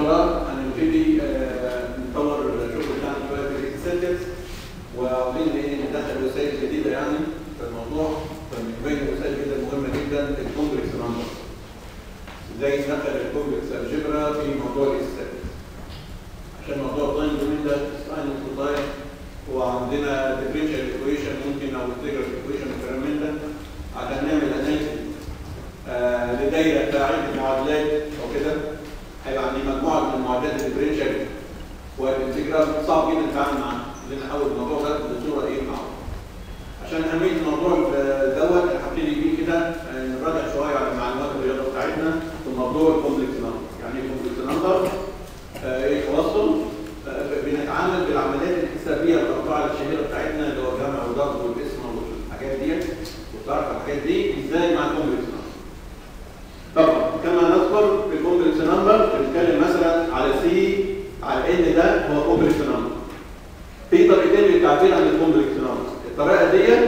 الله هنبتدي آه، نطور الشغل بتاعنا شويه في السيركتس وعاوزين ايه ندخل وسائل جديده يعني في الموضوع فبين وسائل جدا مهمه جدا الكومبلكس نمبر ازاي ندخل الكومبلكس الجبرا في موضوع السيركتس عشان موضوع التايم دومين ده ساين وتايم وعندنا ديفرنشال ايكويشن ممكن او انتجرال ايكويشن والكلام من ده عشان نعمل اناليسيس آه لدايره بتاع عده معادلات او كده هيبقى عندي مجموعه من المعادلات الديفرنشال والانتجرال صعب جدا نتعامل معاها لان نحول الموضوع ده بصوره ايه معروفه عشان اهميه الموضوع دوت انا هبتدي بيه كده آه، نراجع شويه على معلومات الرياضه بتاعتنا في موضوع الكومبلكس نمبر يعني ايه كومبلكس نمبر آه، ايه توصل آه، بنتعامل بالعمليات الحسابيه الاربعه الشهيره بتاعتنا اللي هو الجمع والضرب والقسمه والحاجات ديت وتعرف الحاجات دي ازاي مع الكومبلكس نمبر طبعا كما نذكر في الكومبلكس نمبر بنتكلم مثلا على سي على ان ده هو كومبلكس نمبر في طريقتين للتعبير عن الكومبلكس نمبر الطريقه ديت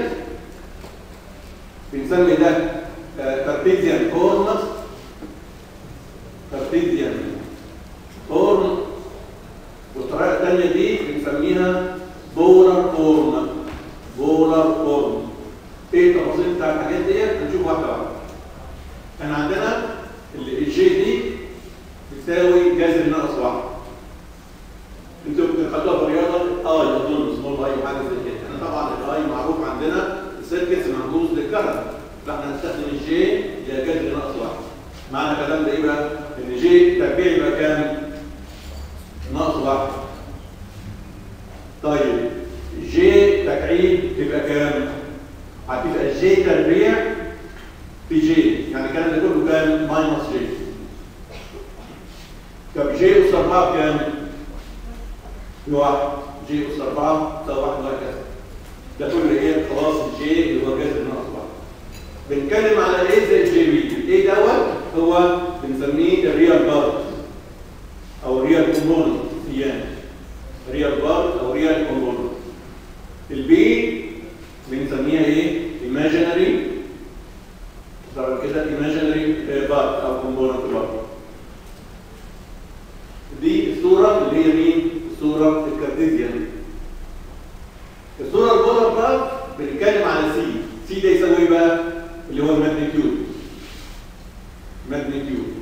بنسمي ده كارتيزيان فورم كارتيزيان فورم والطريقه الثانيه دي بنسميها بولار فورم بولار فورم ايه التفاصيل بتاع الحاجات ديت هنشوف واحده واحده كان عندنا الجي دي بتساوي جذر ناقص واحد انتوا ممكن خدوها في الرياضه اي اظن سمول اي وحاجه زي كده احنا طبعا الاي معروف عندنا السيركتس محجوز للكهرباء فاحنا هنستخدم الجي اللي هي جذر ناقص واحد معنى الكلام ده ايه بقى؟ ان جي تربيع يبقى كام؟ ناقص واحد طيب جي تكعيب تبقى كام؟ هتبقى جي تربيع في جي يعني الكلام ده كله كام؟ ماينس جي طب جي اس 4 بكام؟ بواحد جي اس 4 تساوي واحد وهكذا ده كله ايه؟ خلاص الجي اللي هو جذر ناقص واحد بنتكلم على ايه زي الجي بي الايه دوت هو بنسميه الريال بارت او ريال كومبوننت سيان ريال بارت او ريال كومبوننت البي بنسميها ايه؟ ايماجينري طبعا كده ايماجينري بارت او كومبوننت بارت دي الصوره اللي هي مين؟ الصوره الكارتيزيان الصوره البولار بارت بنتكلم على سي سي ده يساوي ايه بقى؟ اللي هو الماجنتيود ماجنتيود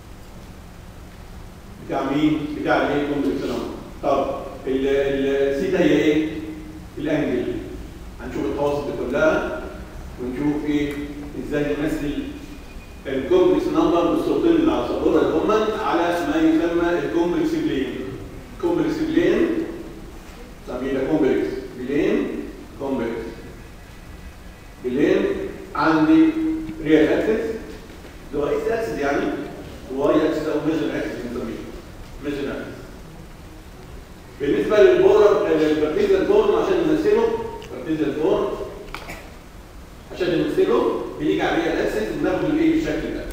بتاع مين؟ بتاع الايه؟ كومبلكس نمبر طب السي ده هي ايه؟ الانجل هنشوف التواصل دي كلها ونشوف ايه ازاي نمثل الكومبلكس نمبر بالصورتين اللي على السبوره اللي هم على ما يسمى الكومبلكس بلين كومبلكس بلين نسميه ده كومبلكس بلين كومبلكس بلين عندي ريال اكسس اللي هو اكس اكسس يعني واي اكسس او ميجر اكسس بنسميه ميجر اكسس بالنسبه للبولر للكارتيزيان فورم عشان نمثله كارتيزيان فورم عشان نمثله بنيجي على الريال اكسس بناخد الايه بالشكل ده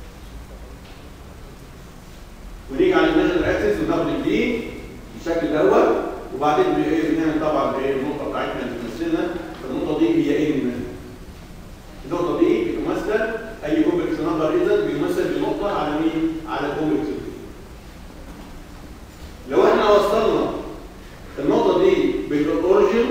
ونيجي على الميجر اكسس وناخد الدي بالشكل دوت وبعدين بايه بنعمل طبعا ايه النقطه بتاعتنا اللي بتمثلنا فالنقطه دي هي ان النقطه دي بتمثل اي كومبلكس نمبر اذا بيمثل بنقطه على مين؟ على كومبلكس لو احنا وصلنا النقطه دي بالاوريجن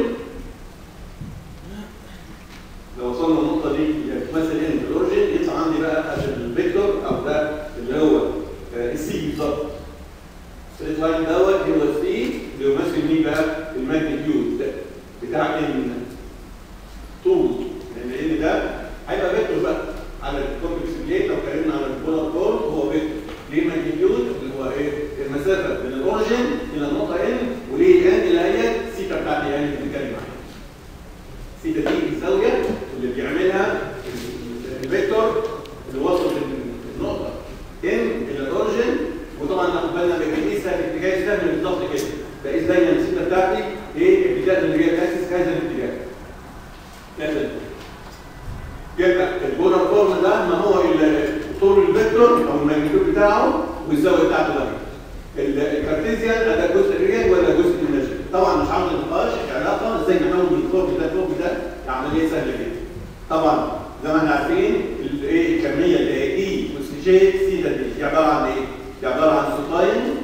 لو وصلنا النقطه دي اللي بتمثل ان بالاوريجن يطلع عندي بقى الفيكتور او ده اللي هو السي بالظبط الستريت لاين دوت هو السي اللي يمثل مين بقى؟ الماجنتيود بتاع ان طول لان ان ده هيبقى فيكتور بقى على الكومبلكس بليت لو اتكلمنا على البولار كورد هو فيكتور ليه ماجنتيود اللي هو ايه؟ المسافه من الاوريجن الى النقطه ان وليه ان اللي هي سيتا بتاعتي يعني اللي بنتكلم عنها. سيتا دي الزاويه اللي بيعملها الفيكتور اللي وصل من النقطه ان الى الاوريجن وطبعا ناخد بالنا بنقيسها في اتجاه سهم بالظبط كده بقيس دايما السيتا بتاعتي ايه اتجاه الريال اكسس هذا الاتجاه. كده يبقى البولار فورم ده ما هو الا طول الفيكتور او الماجنتيود بتاعه والزاويه بتاعته ده الكارتيزيان ده جزء ريال ولا جزء ايماجن طبعا مش عاوز نقاش علاقه ازاي نحول من الفورم ده الفورم ده عمليه سهله جدا طبعا زي ما احنا عارفين الايه الكميه اللي هي اي اس جي سي ده دي عباره عن ايه؟ دي عباره عن سوتاين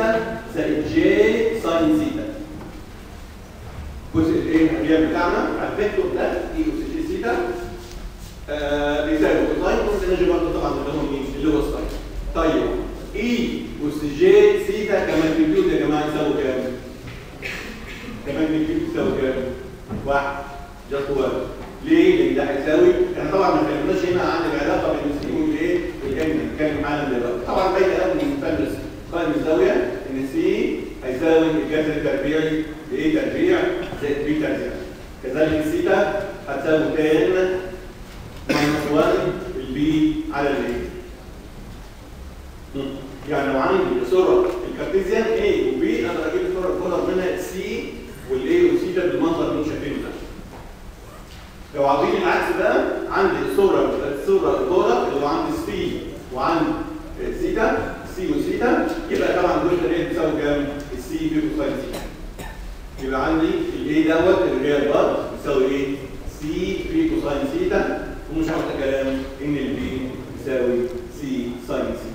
سيتا زائد جي ساين سيتا الجزء الايه الريال بتاعنا على الفيكتور ده اي اس جي سيتا آه بيساوي كوساين كوس انرجي برضه طبعا اللي هو مين اللي هو ساين طيب اي اس جي سيتا كماجنتيود يا جماعه يساوي كام؟ كماجنتيود يساوي كام؟ واحد جاست واحد ليه؟ لان ده هيساوي احنا طبعا ما اتكلمناش هنا عن العلاقه بين السي والايه؟ والان بنتكلم عنها دلوقتي طبعا باين قوي من مفلس قائم الزاويه ان سي هيساوي الجذر التربيعي لايه تربيع زائد بي تربيع كذلك السيتا هتساوي تان ماينس 1 البي على الايه يعني لو عندي صوره الكارتيزيان A وB اقدر اجيب الصوره البولار منها سي والاي والسيتا بالمنظر اللي انتم شايفينه ده لو عاوزين العكس بقى عندي الصوره الصوره البولار اللي هو عندي سي وعندي سيتا سي وسيتا يبقى طبعا دول الايه بتساوي كام؟ السي في كوساين سيتا يبقى عندي الايه دوت اللي هي البار بتساوي ايه؟ سي في كوساين سيتا ومش عارف كلام ان البي يساوي سي ساين سيتا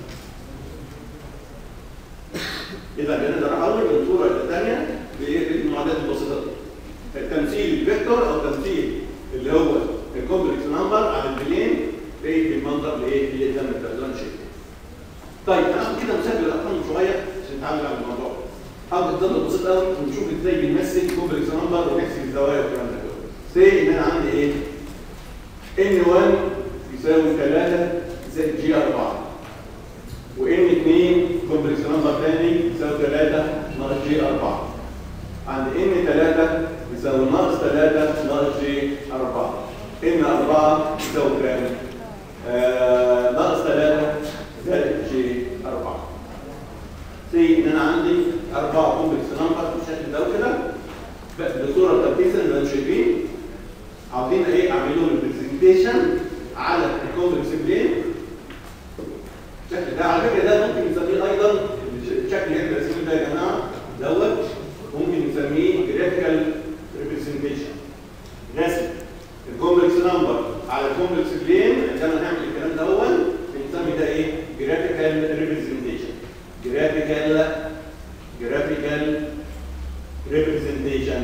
اذا بنقدر احول من صوره الى الثانيه بالمعادلات البسيطه دي التمثيل الفيكتور او تمثيل اللي هو الكومبلكس نمبر على البلين ايه بالمنظر لايه اللي قدام الترزان شيء طيب هناخد كده مثال بالارقام شويه عشان نتعامل على الموضوع هاخد الضرب بسيط قوي ونشوف ازاي بنمثل كومبلكس نمبر ونحسب الزوايا والكلام ده كله سي ان انا عندي ايه ان 1 يساوي 3 زائد جي 4 وان 2 كومبلكس نمبر ثاني يساوي 3 ناقص جي 4 عند ان 3 يساوي ناقص 3 ناقص جي 4 ان 4 يساوي كام؟ آه ناقص 3 زائد جي 4 سي ان انا عندي 4 كومبلكس نمبر بالشكل ده وكده بصوره تركيزا اللي انتم شايفين عاوزين ايه اعمل لهم ريبريزنتيشن على الكومبلكس بلين الشكل ده على فكره ده ممكن نسميه ايضا الشكل اللي احنا راسمينه ده يا جماعه دوت ممكن نسميه جرافيكال ريبريزنتيشن رسم الكومبلكس نمبر على الكومبلكس بلين عندما نعمل الكلام ده هو بنسمي ده ايه؟ جرافيكال ريبريزنتيشن جرافيكال جرافيكال ريبريزنتيشن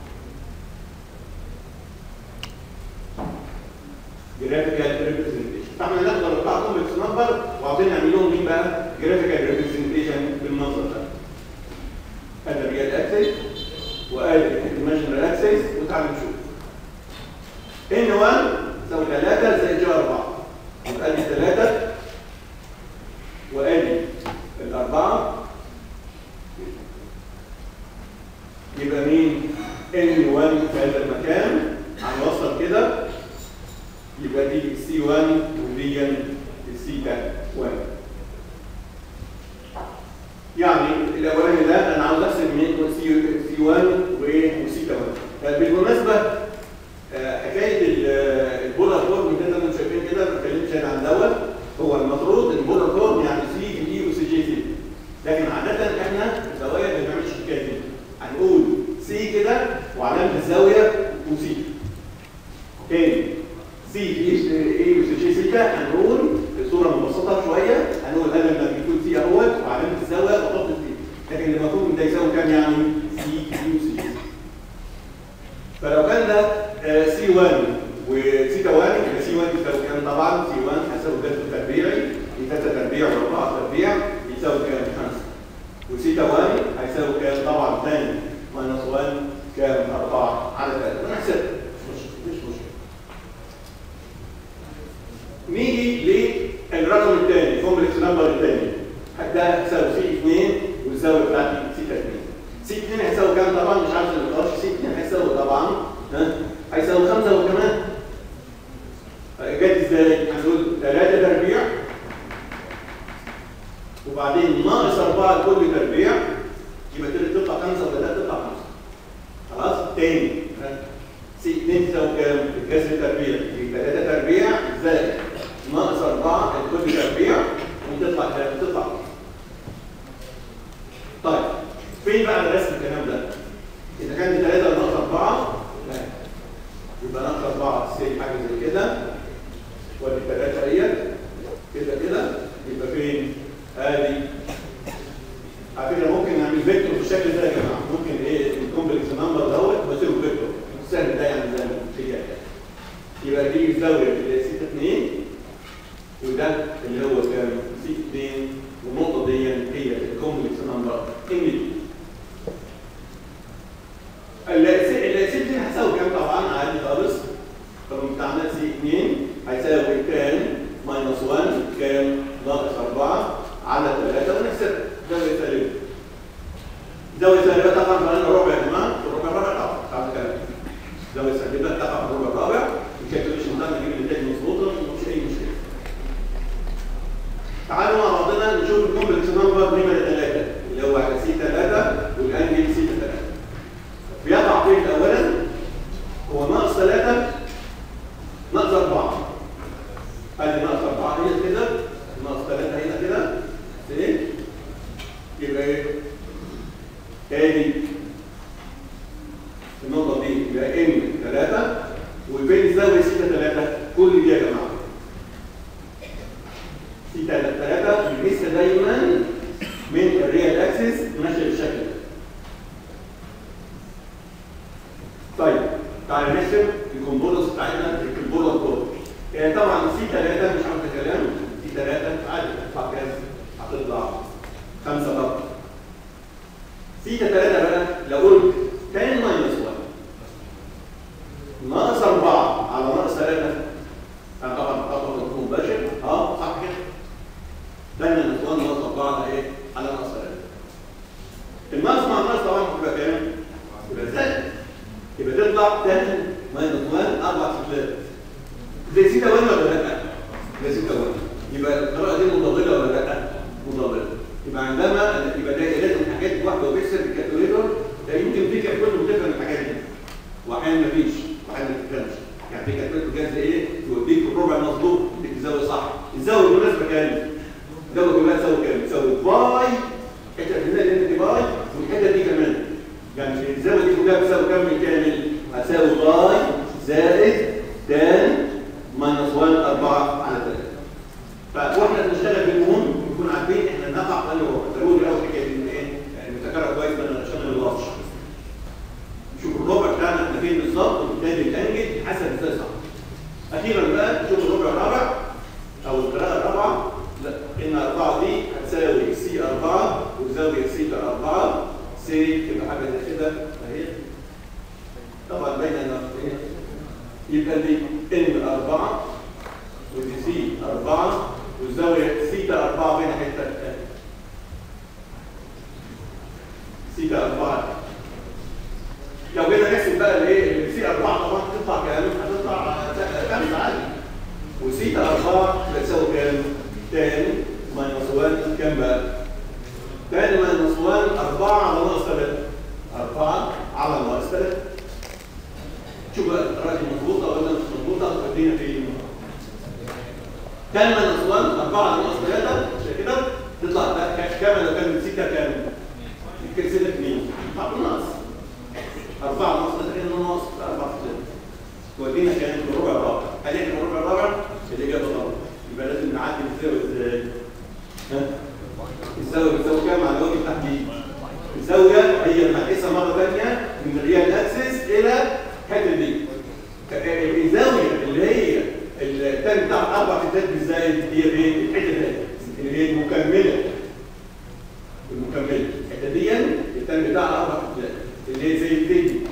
جرافيكال ريبريزنتيشن فاحنا ناخد الاربعه كومبلكس نمبر وعاوزين نعمل لهم مين بقى؟ جرافيكال ريبريزنتيشن بالمنظر ده. ادي الريال اكسس وادي الايماجنري اكسس وتعالوا نشوف. ان 1 تساوي 3 زائد جي 4 يبقى ادي 3 وادي الاربعه يبقى مين؟ ان 1 في هذا المكان هنوصل كده يبقى دي سي 1 ودي السي 1 يعني الاولاني ده انا عاوز احسب مين سي سي 1 وايه وسي 1 بالمناسبه آه، حكايه البولار فورم كده زي ما انتم شايفين كده ما اتكلمتش انا عن دوت هو المفروض البولار فورم يعني سي دي وسي جي سي لكن عاده احنا الزوايا ما بنعملش الحكايه دي هنقول سي كده وعلامه الزاويه وسي تاني سي في ايه وسي جي سيتا هنقول بصوره مبسطه شويه هنقول هذا الماجنتيود سي اهوت وعلامه الزاويه بحط فيه لكن المفروض ده يساوي كام يعني سي دي وسي جي فلو كان ده سي 1 وسيتا 1 يبقى سي 1 يساوي كام طبعا سي 1 هيساوي جذر تربيعي 3 تربيع و4 تربيع يساوي كام 5 وسيتا 1 هيساوي كام طبعا ثاني ماينس 1 كام 4 على 3 انا حسبت مش مش مشكله نيجي للرقم الثاني كومبلكس نمبر الثاني ده هيساوي سي 2 والزاويه بتاعتي سيتا 2 سي 2 هيساوي كام طبعا مش عارف النقاش سي 2 هيساوي طبعا ها هيساوي 5 وكمان جت ازاي؟ هنقول 3 تربيع وبعدين ناقص 4 لكل تربيع يبقى كده تطلع 5 ولا لا تطلع 5 خلاص تاني سي 2 تساوي كام؟ الجذر التربيع في 3 تربيع زائد ناقص 4 لكل تربيع وتطلع كام؟ تطلع طيب فين بقى الرسم الكلام ده؟ إذا كان 3 ناقص 4 لا يبقى ناقص 4 تساوي حاجة زي كده وادي 3 اهيت كده كده يبقى فين؟ ادي على فكره ممكن نعمل فيكتور بالشكل ده يا جماعه ممكن ايه الكومبلكس نمبر دوت بسيبه فيكتور السهل ده يعني زي ما هي كده يبقى دي الزاويه اللي هي 6 2 وده اللي هو كام 6 2 والنقطه دي هي الكومبلكس نمبر ام دي السي دي هتساوي كام طبعا عادي خالص طب انت عملت سي 2 هيساوي كام ماينس 1 كام ناقص 4 على 3 ونحسب زاويه سالبه زاويه سالبه تقع في الربع يا جماعه الربع الرابع تقع تعالى كده زاويه سالبه تقع في الربع الرابع الكالكوليشن ده نجيب النتائج مظبوطه ومفيش اي مشكله تعالوا مع بعضنا نشوف الكومبلكس نمبر نمره 3 اللي هو سي 3 والانجل سي 3 بيقع فين اولا هو ناقص 3 ناقص 4 ادي ناقص 4 هي كده ناقص 3 هنا كده ايه يبقى ايه ادي النقطه دي يبقى ام 3 وفين الزاويه سيتا 3 كل دي يا جماعه سيتا 3 لسه دايما من الريال اكسس ماشيه بالشكل ده طيب تعالى نرسم الكومبوننتس بتاعتنا في الكومبوننت كود يعني طبعا سي 3 مش عارف كلام سي 3 عادي هتطلع كام؟ هتطلع 5 ضغط سي 3 بقى لو قلت 10 ماينس 1 ناقص 4 على ناقص 3 انا طبعا طبعا مباشر اه صح كده دايما ناقص 1 ناقص 4 على ايه؟ على ناقص 3 الناقص مع الناقص طبعا بتبقى كام؟ يبقى زائد يبقى تطلع 10 ماينس 1 4 ستات زي سيتا 1 ولا لا؟ زي سيتا 1 يبقى القراءه دي مضلله ولا لا؟ مضلله يبقى عندما يبقى ده لازم حاجات واحده وبيكسر الكالكوليتر ده يمكن في كالكوليتر بتفهم الحاجات دي واحيانا مفيش واحيانا ما بتفهمش يعني في كالكوليتر جاهزه ايه؟ توديك في الربع مظبوط تديك الزاويه صح الزاويه بالمناسبه كام؟ الزاويه كلها تساوي كام؟ تساوي باي الحته اللي دي باي والحته دي كمان يعني الزاويه دي كلها بتساوي كام بالكامل؟ هتساوي باي زائد تان ماينس 1 4 على 3 فاحنا بنشتغل بالمهم نكون عارفين احنا نقع في انهي ربع ضروري قوي الحكايه دي ايه؟ يعني نفتكرها كويس عشان ما نغلطش شوف الربع بتاعنا احنا فين بالظبط وبالتالي الانجل حسب ازاي صح اخيرا بقى شوف الربع الرابع او القراءه الرابعه لا ان 4 دي هتساوي سي 4 وزاويه سيتا 4 سي تبقى حاجه زي كده اهي طبعا باينه ايه يبقى دي ان 4 ودي سي 4 والزاويه سيتا 4 بين حته سيتا 4 لو جينا نحسب بقى الايه سي 4 طبعا تطلع كام؟ هتطلع 5 عادي وسيتا 4 بتساوي كام؟ 10 ماينس 1 كام بقى؟ 10 ماينس 1 4 على ناقص 3 4 على ناقص 3 شوف بقى القراءة دي مظبوطة ولا مش مظبوطة تودينا فين؟ 10 ماينس 1 4 على ناقص 3 عشان كده تطلع كام لو كان 6 كام؟ يمكن 6 2 حط ناقص 4 ناقص 3 كده ناقص 4 تودينا كام؟ في الربع الرابع هل احنا في الربع الرابع؟ الإجابة غلط يبقى لازم نعدي الزاوية ازاي؟ ها؟ الزاوية بتساوي كام على وجه التحديد؟ الزاوية هي هنقيسها مرة ثانية من الريال اكسس إلى الحتة دي. الزاوية اللي هي التاني بتاع أربع ستات بالزايد هي فين؟ الحتة دي اللي هي المكملة. المكملة. الحتة دي التاني بتاع أربع ستات اللي هي زي الفيديو.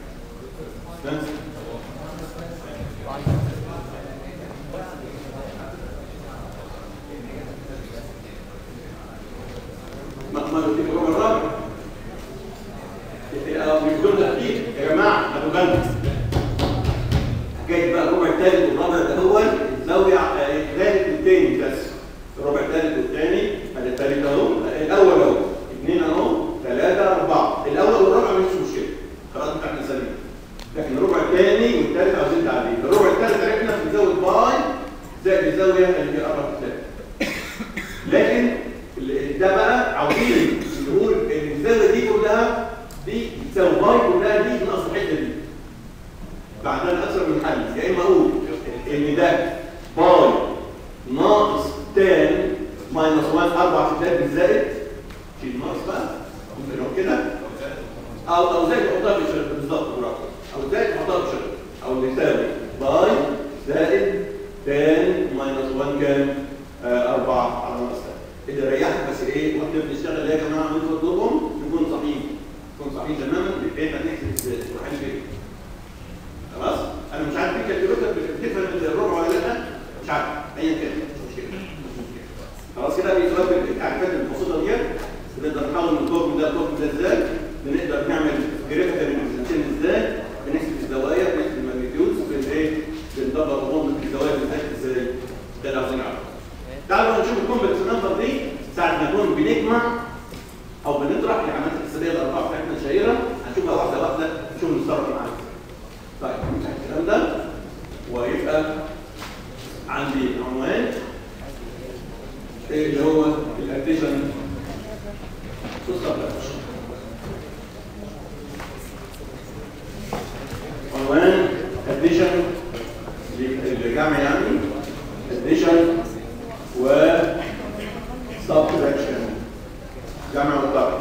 بدون تحديد يا جماعه خدوا بالكم حكايه بقى الربع الثالث والرابع ده هو الزاويه الثالث والثاني بس الربع الثالث والثاني ادي الثالث اهو الاول اهو اثنين اهو ثلاثه اربعه الاول والرابع مش مشكله خلاص احنا سليم لكن الربع الثاني والثالث عاوزين تعديل الربع الثالث عرفنا بنزود باي زائد الزاويه اللي هي قرب الثالث لكن ده بقى عاوزين نقول ان الزاويه دي كلها دي تساوي باي كلها دي ناقص الحته دي فعندنا اكثر من حل يا اما اقول ان ده باي ناقص 10 ماينس 1 4 ستات بالزائد شيل ناقص بقى ممكن نقول كده او او زي نحطها في شرط بالظبط برافو او زي نحطها في شرط او نساوي باي زائد تان ماينس 1 كام؟ 4 على ناقص اللي ريحك بس ايه واحنا بنشتغل يا جماعه من فضلكم نكون صحيح نكون صحيح تماما احنا نحسب الامتحان فين خلاص انا مش عارف فيك الكالكوليتر بتفهم الربع ولا لا مش عارف ايا كان مش مشكله مش مشكله خلاص كده بيتوجه التعريفات البسيطه ديت بنقدر نحول من الكوكب ده للكوكب ده ازاي بنقدر نعمل جرافيكال ريبريزنتيشن ازاي بنحسب الزوايا بنحسب الماجنتيودز بالايه بندبر امور الزوايا بالذات ازاي ده اللي عاوزين نعرفه تعالوا نشوف الكومبلكس نمبر دي ساعه ما نكون بنجمع او بنطرح العمليات الحسابيه الاربعه بتاعتنا الشهيره هنشوفها واحده واحده نشوف نتصرف معاها طيب نمسح الكلام ده ويبقى عندي عنوان اللي هو الاديشن عنوان اديشن الجمع يعني اديشن و subtraction جمع وطرح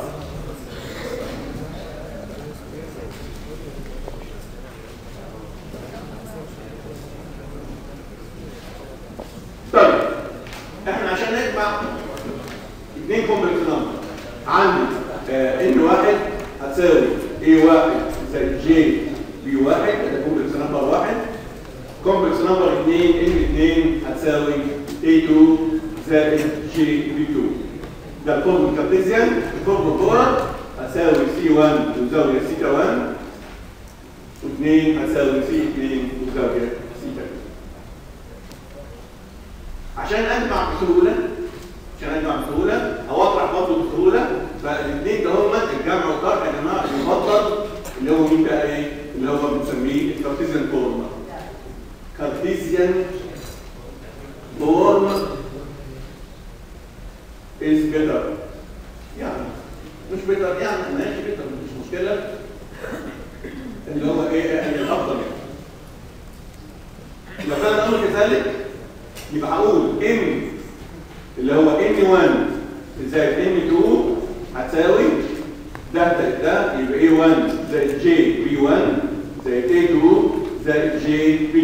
طيب احنا عشان نجمع اثنين كومبلكس نمبر عندي ان واحد هتساوي اي واحد زائد جي بي واحد ده كومبلكس نمبر واحد كومبلكس نمبر اثنين ان اثنين هتساوي اي 2 زائد جي بي 2 ده الفورم الكارتيزيان الفورم الكورة هتساوي سي 1 وزاوية سيتا 1 و2 هتساوي سي 2 وزاوية سيتا 2 عشان اجمع بسهولة عشان اجمع بسهولة او اطرح برضه بسهولة فالاثنين ده هما الجمع والطرح يا جماعة المفضل اللي هو مين بقى ايه؟ اللي هو بنسميه الكارتيزيان فورم كارتيزيان فورم is better يعني مش better يعني ماشي better مش مشكلة اللي هو ايه يعني الافضل يعني لو كان الامر كذلك يبقى هقول ام اللي هو ام 1 زائد ام 2 هتساوي ده زائد ده يبقى اي 1 زائد جي بي 1 زائد اي 2 زائد جي بي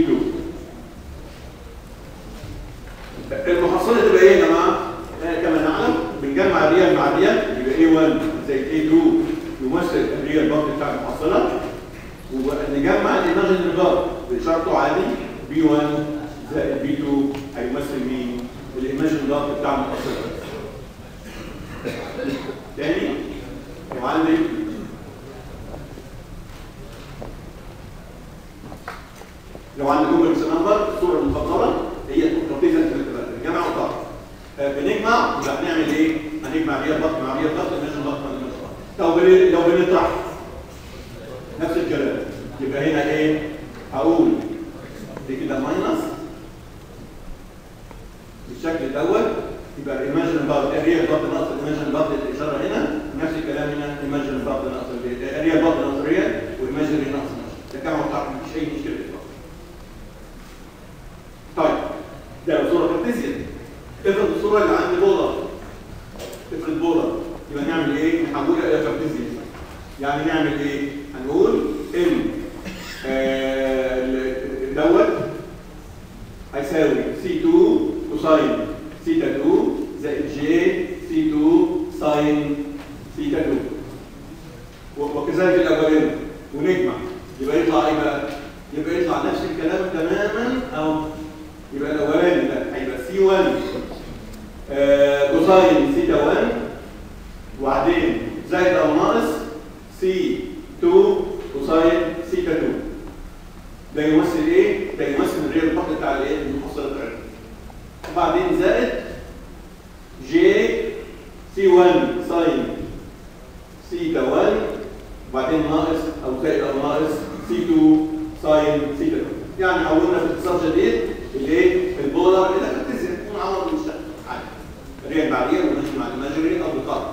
2 المحصله تبقى ايه يا جماعه؟ كما نعلم بنجمع الريال مع الريال يبقى A1 زائد A2 يمثل الريال بارت بتاع المحصلة ونجمع الايماجن بارت بشرطه عادي B1 زائد B2 هيمثل مين؟ الايماجن بارت بتاع المحصلة تاني وعندي لو عندي كومبلكس نمبر الصورة المفضلة هي تركيزة الجمع والطرح بنجمع يبقى هنعمل ايه؟ هنجمع ريال ضغط مع ريال ضغط نجم ضغط مع نجم ضغط لو بن... لو بنطرح نفس الكلام يبقى هنا ايه؟ هقول دي كده ماينس بالشكل دوت يبقى الايماجن ضغط الريال ضغط ناقص الايماجن ضغط الاشاره هنا نفس الكلام هنا ايماجن ضغط ناقص الريال ضغط ناقص الريال وايماجن ناقص ده كما وضحت مفيش اي مشكله طيب ده صوره كارتيزيان افرض الصوره اللي عندي بولر افرض بولر يبقى نعمل ايه؟ نحولها الى كارتيزيان يعني نعمل ايه؟ هنقول ان آه دوت هيساوي سي 2 كوساين سيتا 2 زائد جي سي 2 ساين سيتا 2 وكذلك الاولاني ونجمع يبقى يطلع ايه بقى؟ يبقى يطلع نفس الكلام تماما او يبقى الاولاني ده هيبقى سي 1 كوساين سيتا 1 وبعدين زائد او ناقص سي 2 كوساين سيتا 2 ده يمثل ايه؟ ده يمثل الريال الفقد بتاع الايه؟ المحصله بتاعتنا وبعدين زائد جي سي 1 ساين سيتا 1 وبعدين ناقص او زائد او ناقص سي 2 ساين سيتا 2 يعني حولنا في اختصار شديد الايه؟ البولر الى كارتيزيان ونعوض المستقبل عادي ريال مع ريال وماشي مع الماجري او بقاء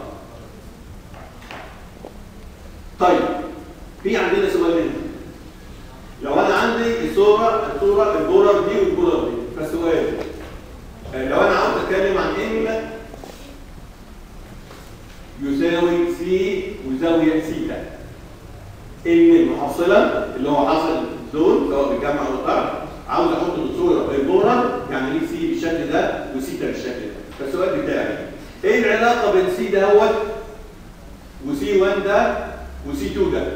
طيب في عندنا سؤالين لو انا عندي الصوره الصوره البولر دي والبولر دي فالسؤال لو انا عاوز اتكلم عن ان يساوي سي وزاويه سيتا ان المحصله اللي هو حاصل دول سواء بالجمع او الطرح عاوز احط الصوره بالبورة يعني ليه سي بالشكل ده وسيتا بالشكل ده فالسؤال بتاعي ايه العلاقه بين سي دوت وسي 1 ده وسي 2 ده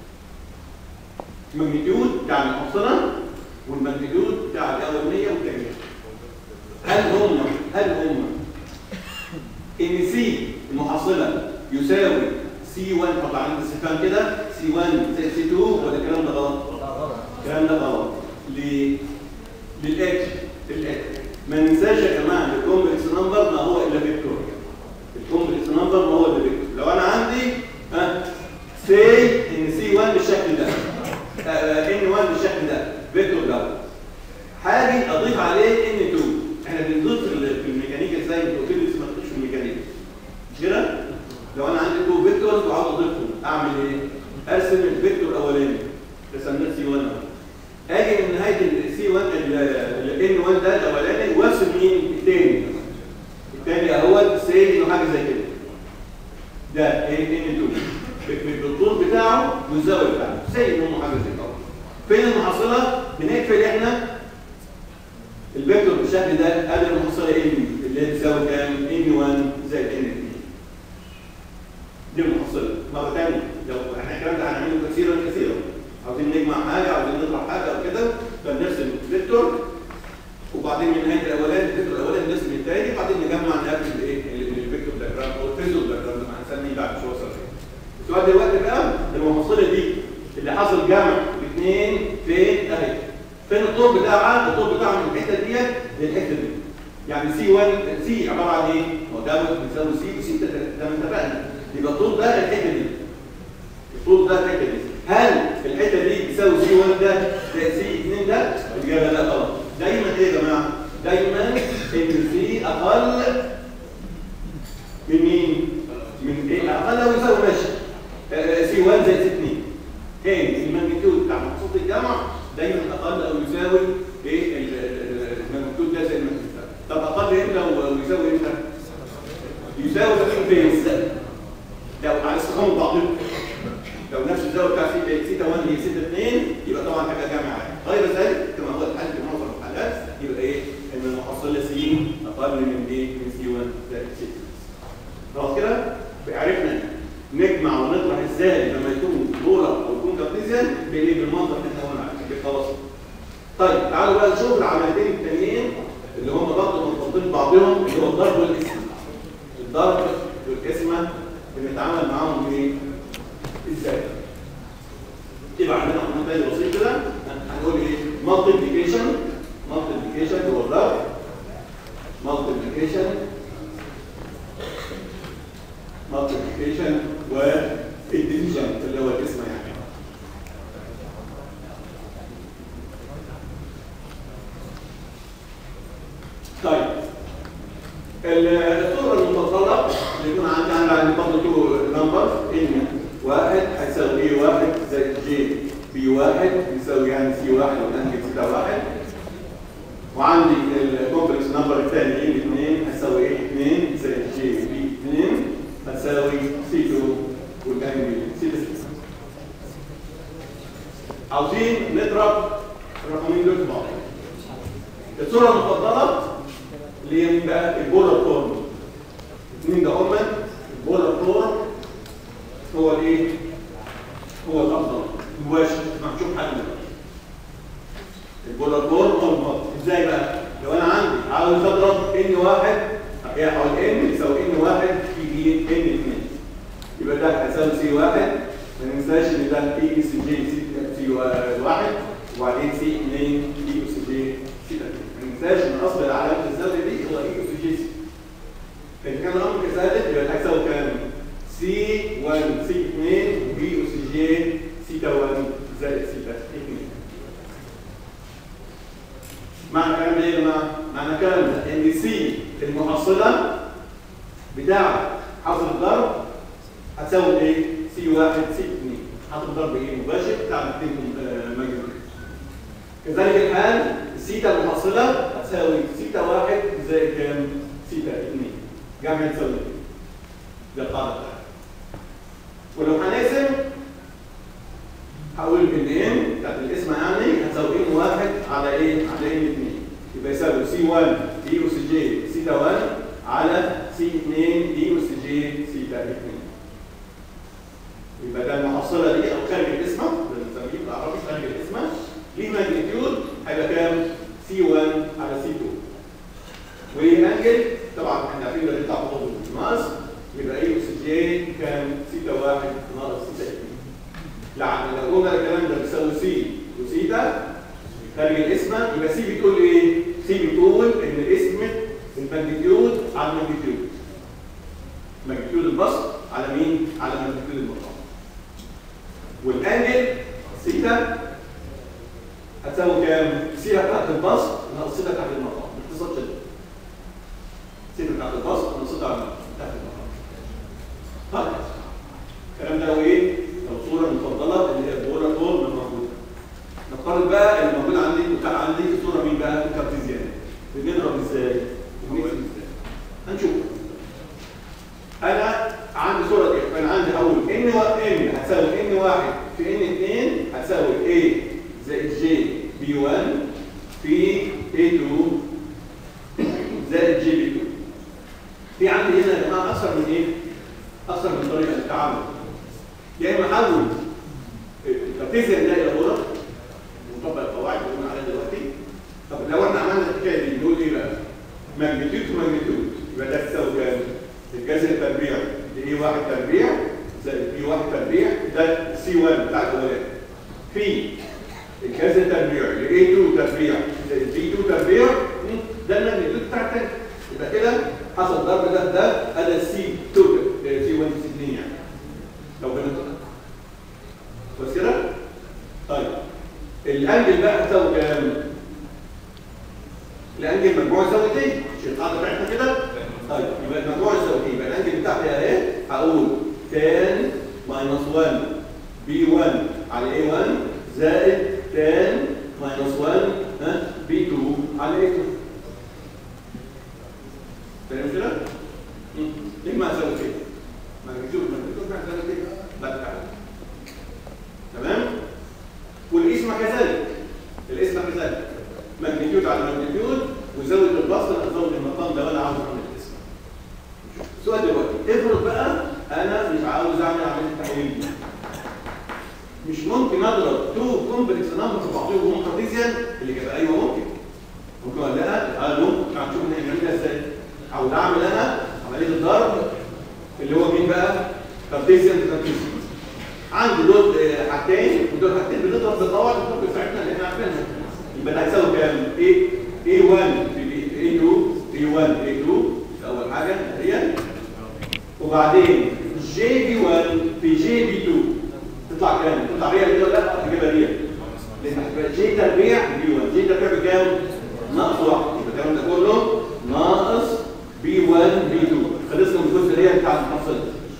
الماجنتيود بتاع المحصله والماجنتيود بتاع الاولانيه والثانيه هل هم هل هم ان سي المحصله يساوي سي 1 طبعا عند الاستفهام كده سي 1 زائد سي 2 ولا الكلام ده غلط؟ الكلام ده غلط ليه؟ للاتش للاتش ما ننساش يا جماعه ان الكومبلكس نمبر ما هو الا فيكتور الكومبلكس نمبر ما هو الا فيكتور لو انا عندي ها سي ان سي 1 بالشكل ده ان 1 بالشكل ده فيكتور دوت هاجي اضيف عليه ان 2 احنا بنضيف في الميكانيكا ازاي انت قلت لي لسه ما تضيفش في الميكانيكا مش كده؟ لو انا عندي 2 فيكتورز وعاوز اضيفهم اعمل ايه؟ ارسم الفيكتور الاولاني رسمناه سي 1 اهو اجي من نهايه السي 1 الان 1 ده الاولاني وارسم مين؟ الثاني الثاني اهوت سي انه حاجه زي كده ده ان 2 بالطول بتاعه والزاويه بتاعته سي انه حاجه زي كده فين المحصله؟ بنقفل احنا الفيكتور بالشكل ده قبل المحصله ان اللي هي بتساوي كام؟ ان 1 زائد ان 2 دي المحصله مره ثانيه لو احنا الكلام ده هنعمله كثيرا كثيرا عاوزين نجمع حاجه عاوزين نطرح حاجه او كده فنرسم فيكتور وبعدين من نهايه الاولاني الفيكتور الاولاني نرسم الثاني وبعدين نجمع نقفل الايه الفيكتور دايجرام او الفيزور دايجرام اللي هنسميه بعد شويه صغير السؤال دلوقتي بقى المحصله دي اللي حصل جمع الاثنين فين اهي فين الطول بتاعها الطول بتاعها من الحته ديت للحته دي يعني سي 1 سي عباره عن ايه؟ هو ده بيساوي سي وسي ده ده ما اتفقنا يبقى الطول ده الحته دي الطول ده الحته دي هل الحته دي بتساوي سي 1 ده زائد سي 2 ده؟ الاجابه لا غلط دايما ايه يا جماعه؟ دايما ان سي اقل من مين؟ من ايه؟ اقل او يساوي ماشي سي 1 زائد سي 2 تاني الماجنتيود بتاع مقصود الجمع دايما اقل او يساوي ايه الماجنتيود ده زي الماجنتيود طب اقل امتى ويساوي امتى؟ يساوي فين فين؟ لو على استقامه بعضهم لو نفس الزاويه بتاع سيتا 1 هي سيتا 2 يبقى طبعا حاجه جامعه غير ذلك كما هو الحل في معظم الحالات يبقى ايه ان المحصله سي اقل من ايه من سي 1 زائد سي خلاص كده عرفنا نجمع ونطرح ازاي لما يكون دولار او يكون كارتيزيان بايه بالمنطق اللي احنا قلنا عليه خلاص طيب تعالوا بقى نشوف العمليتين التانيين اللي هم برضه مرتبطين ببعضهم اللي هو الضرب والاسم الضرب والقسمه بنتعامل معاهم بايه؟ ازاي؟ يبقى عندنا قانون تاني بسيط كده هنقول ايه؟ مالتيبليكيشن مالتيبليكيشن هو الضرب مالتيبليكيشن مالتيبليكيشن والديفيجن اللي هو الاسم يعني طيب الصوره المفضله اللي يكون عندي انا عندي برضه تو نمبرز ان واحد هيساوي ايه واحد زائد جي بي واحد يساوي يعني سي واحد والانجل سيتا واحد وعندي الكومبلكس نمبر الثاني ان 2 هيساوي ايه 2 زائد جي بي 2 هتساوي سي 2 والانجل سيتا 6 عاوزين نضرب الرقمين دول في بعض الصوره المفضله اللي هي مين بقى البولار فورم الاثنين ده هما البولار فورم هو الايه هو الافضل مباشر هنشوف حل البولار فورم هو المفضل ازاي بقى لو انا عندي عاوز اضرب ان واحد او ان يساوي ان واحد في ايه ان اثنين يبقى ده هيساوي سي واحد ما ننساش ان ده اي اس جي سي واحد وبعدين سي 2 اي اس جي سي 3 ما ننساش ان اصل علامه الزاويه دي هو اي اس جي سي فإذا كان الامر كذلك يبقى هيساوي كام؟ سي 1 سي 2 بي اس جي سيتا 1 زائد سيتا 2 معنى الكلام ده ايه يا جماعه؟ معنى الكلام ده ان سي المحصله بتاع حصر الضرب هتساوي ايه؟ سي 1 سي 2 حصر الضرب ايه؟ مباشر بتاع الاثنين مجرور كذلك الحال السيتا المحصله هتساوي سيتا 1 زائد كام؟ سيتا 2 جمع تساوي ده القاعده بتاعتها ولو هنقسم هقول ان ان بتاعت الاسم يعني هتساوي ان واحد على ايه؟ على ان 2 يبقى يساوي سي 1 اي اس جي سيتا 1 على سي 2 اي اس جي سيتا 2 يبقى ده المحصله دي او خارج الاسمه بنسميه بالعربي خارج الاسمه ليه ماجنتيود هيبقى كام؟ سي 1 على سي 2 والانجل طبعا احنا عارفين ده بيطلع فوق ناقص يبقى اي اس جي كام؟ سيتا 1 ناقص سيتا 2 يعني لو قلنا الكلام ده بيساوي سي وسيتا خارج الاسمه يبقى سي بتقول ايه؟ سي بتقول ان الاسم الماجنتيود على الماجنتيود ماجنتيود البسط على مين؟ على ماجنتيود المقام والانجل سيتا هتساوي كام؟ سيتا تحت البسط ناقص سيتا تحت المقام باختصار شديد سيتا تحت البسط ناقص سيتا تحت المقام طيب الكلام ده هو ايه؟ لو الصوره المفضله اللي هي الدوره طول من موجوده نفترض بقى اللي موجود عندي بتاع عندي الصوره مين بقى؟ الكارتيزيان بنضرب ازاي؟ بنقسم ازاي؟ هنشوف انا عندي صوره دي فانا عندي اول ان و ان هتساوي ان واحد في ان 2 هتساوي a زائد j بي 1 في a 2 زائد j بي 2 في عندي هنا يا جماعه اكثر من ايه؟ اكثر من طريقه للتعامل يا اما احول الكارتيزيان ده الى دوره ونطبق القواعد اللي قلنا عليها دلوقتي طب لو احنا عملنا الحكايه دي نقول ايه بقى؟ ماجنتيود تو ماجنتيود يبقى ده تساوي كام؟ الجذر التربيع لاي واحد تربيع زائد بي واحد تربيع ده سي 1 بتاع الاولاني في الجذر التربيع لاي 2 تربيع زائد بي 2 تربيع ده الماجنتيود بتاع التاني يبقى كده حصل ضرب ده ده ادى السي توتال سي 1 سي 2 يعني لو بنطلع بس كده؟ طيب الانجل بقى هتساوي كام؟ الانجل مجموع زاويتين مش القاعده بتاعتنا كده؟ طيب يبقى المجموع الزاويتين يبقى الانجل بتاعتي اهي هقول تان ماينس 1 بي 1 على اي 1 زائد تان ماينس 1 ها بي 2 على اي 2 فاهم كده؟ ليه ما هساوي كده؟ ما نكتب ما نكتب ما هساوي كده؟ لا تعالى تمام؟ والاسم كذلك الاسم كذلك ماجنتيود على ماجنتيود وزاويه البسط على زاويه المقام ده وانا عاوز اعمل الاسم السؤال دلوقتي افرض بقى انا مش عاوز اعمل عمليه التحويل دي مش ممكن اضرب تو كومبلكس نمبر في بعضهم وهم كارتيزيان اللي كده ايوه ممكن ممكن ولا لا؟ اه ممكن هنشوف نعملها ازاي عاوز اعمل انا عمليه الضرب اللي هو مين بقى؟ كارتيزيان كارتيزيان عندي دول حاجتين ودول حاجتين بنضرب بالقواعد الطب بتاعتنا اللي احنا عارفينها يبقى ده هيساوي كام؟ ايه A1 في A2 A1 A2 اول حاجه هي وبعدين جي بي 1 في جي بي 2 تطلع كام؟ تطلع ريال كده ولا لا؟ هتجيبها ريال لان هتبقى جي تربيع بي 1 جي تربيع بكام؟ ناقص 1 يبقى الكلام ده كله ناقص بي 1 بي 2 خلصنا من الجزء الريال بتاع المحصله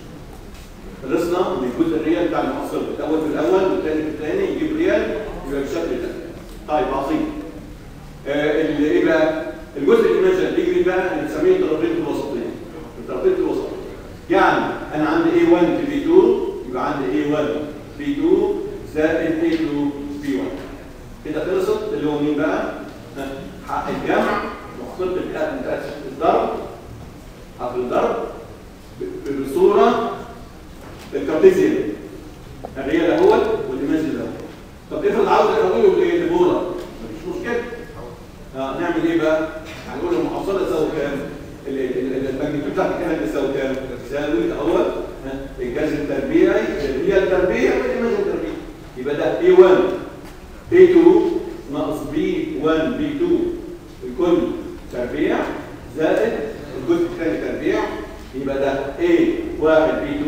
خلصنا من الجزء الريال بتاع المحصله الاول في الاول والثاني في الثاني يجيب ريال يبقى بالشكل ده طيب عظيم آه اللي ايه بقى الجزء الايماجن يجري بقى اللي بنسميه الترابيزه الوسطيه الترابيزه الوسطيه يعني انا عندي A1 في B2 يبقى عندي A1 B2 زائد A2 B1 كده خلصت اللي هو مين بقى؟ حق الجمع محصله الضرب حق الضرب بصوره الكارتيزيان الريال اهوت والايماجن الاول طب افرض عاوز اقوله لبوره مفيش مشكله آه نعمل ايه بقى؟ هنقول المحصله تساوي كام؟ الماجنتيود بتاعت الكلام تساوي كام؟ تساوي اهوت الجذر التربيعي هي التربيع والايماجن التربيعي يبقى ده A1 A2 ناقص B1 B2 الكل تربيع زائد الجزء الثاني تربيع يبقى ده A1 B2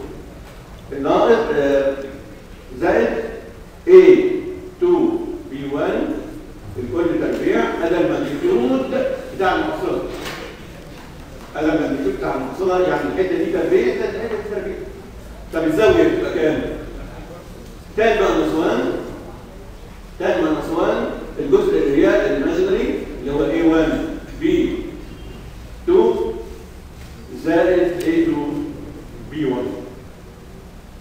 ناقص زائد A2 B1 الكل تربيع هذا الماجنتيود بتاع المحصله هذا الماجنتيود بتاع المحصله يعني الحته دي تربيع ده الحته دي تربيع طب الزاويه بتبقى كام؟ تان ماينس 1 تان ماينس 1 الجزء اللي هي الايماجينري اللي هو A1 B2 زائد A2 B1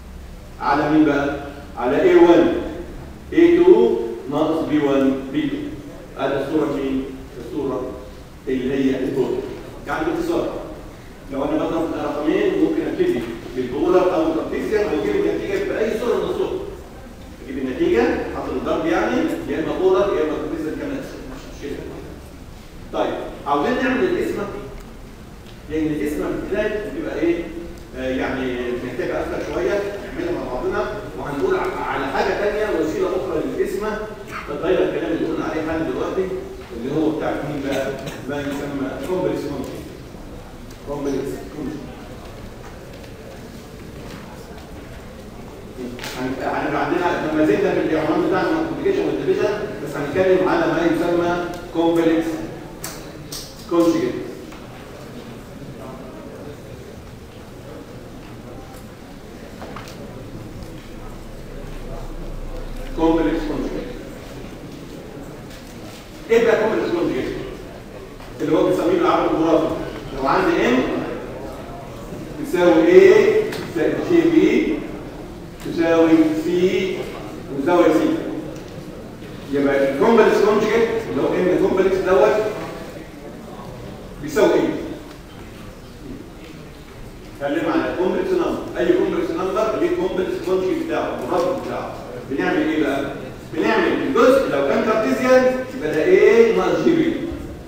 على مين بقى؟ على A1 A2 ناقص B1 B2 هذه الصورة مين؟ الصورة اللي هي البولر يعني باختصار لو انا بضرب رقمين ممكن ابتدي بالبولر او الكارتيزيان واجيب النتيجة بأي صورة من الصور اجيب النتيجة حصل الضرب يعني يا اما بولر يا اما كارتيزيان كمان مش مشكلة طيب عاوزين نعمل الاسمة لان الاسمة بالذات بتبقى ايه آه يعني محتاجة اكتر شوية نعملها مع بعضنا وهنقول على حاجة ثانيه وسيلة اخرى للاسمة تغير الكلام اللي قلنا عليه حالا دلوقتي اللي هو بتاع مين بقى ما يسمى كومبلكس فانكشن كومبلكس فانكشن هنبقى عندنا لما زلنا في العنوان بتاعنا كومبليكيشن والديفيجن بس هنتكلم على ما يسمى كومبلكس كونجيجيت كومبلكس كونجيجيت ايه بقى كومبلكس كونجيجيت اللي هو بنسميه بالعربي الجغرافي لو عندي ام تساوي A زائد جي بي تساوي سي تساوي سي يبقى الكومبلكس كونجيجيت اللي هو ام كومبلكس دوت بيساوي ايه؟ اتكلم على الكومبلكس نمبر اي كومبلكس نمبر ليه كومبلكس كونجيجيت بتاعه المربع بتاعه بنعمل ايه بقى؟ بنعمل الجزء لو كان كارتيزيان يبقى ده ايه ناقص جي بي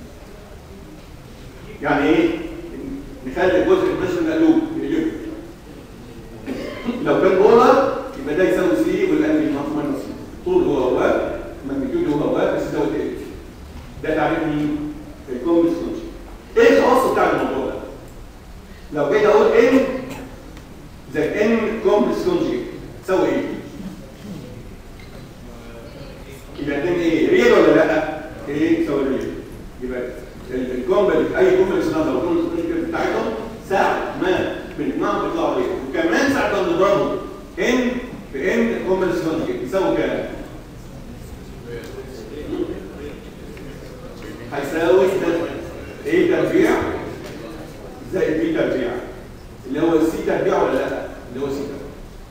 يعني ايه؟ نخلي الجزء الماشي مقلوب نقلبه لو كان بولر يبقى ده يساوي سي والانجل ماينس سي طول هو هو ماجنتيود هو هو بس يساوي ايه؟ ده تعريف مين؟ الكومبلكس كونجيجيت ايه الخواص بتاع الموضوع ده؟ لو جيت اقول ان زائد ان كومبلكس كونجيجيت تساوي ايه؟ يبقى اتنين ايه؟ ريال ولا لا؟ ايه تساوي ريال يبقى الكومبلكس اي كومبلكس نمبر والكومبلكس كونجيجيت بتاعتهم ساعة ما بنجمعهم بيطلعوا ريال وكمان ساعة ما بنضربهم ان في ان كومبلكس كونجيجيت يساوي كام؟ هيساوي ايه تربيع زائد بي تربيع اللي هو السي تربيع ولا لا اللي هو سي تربيع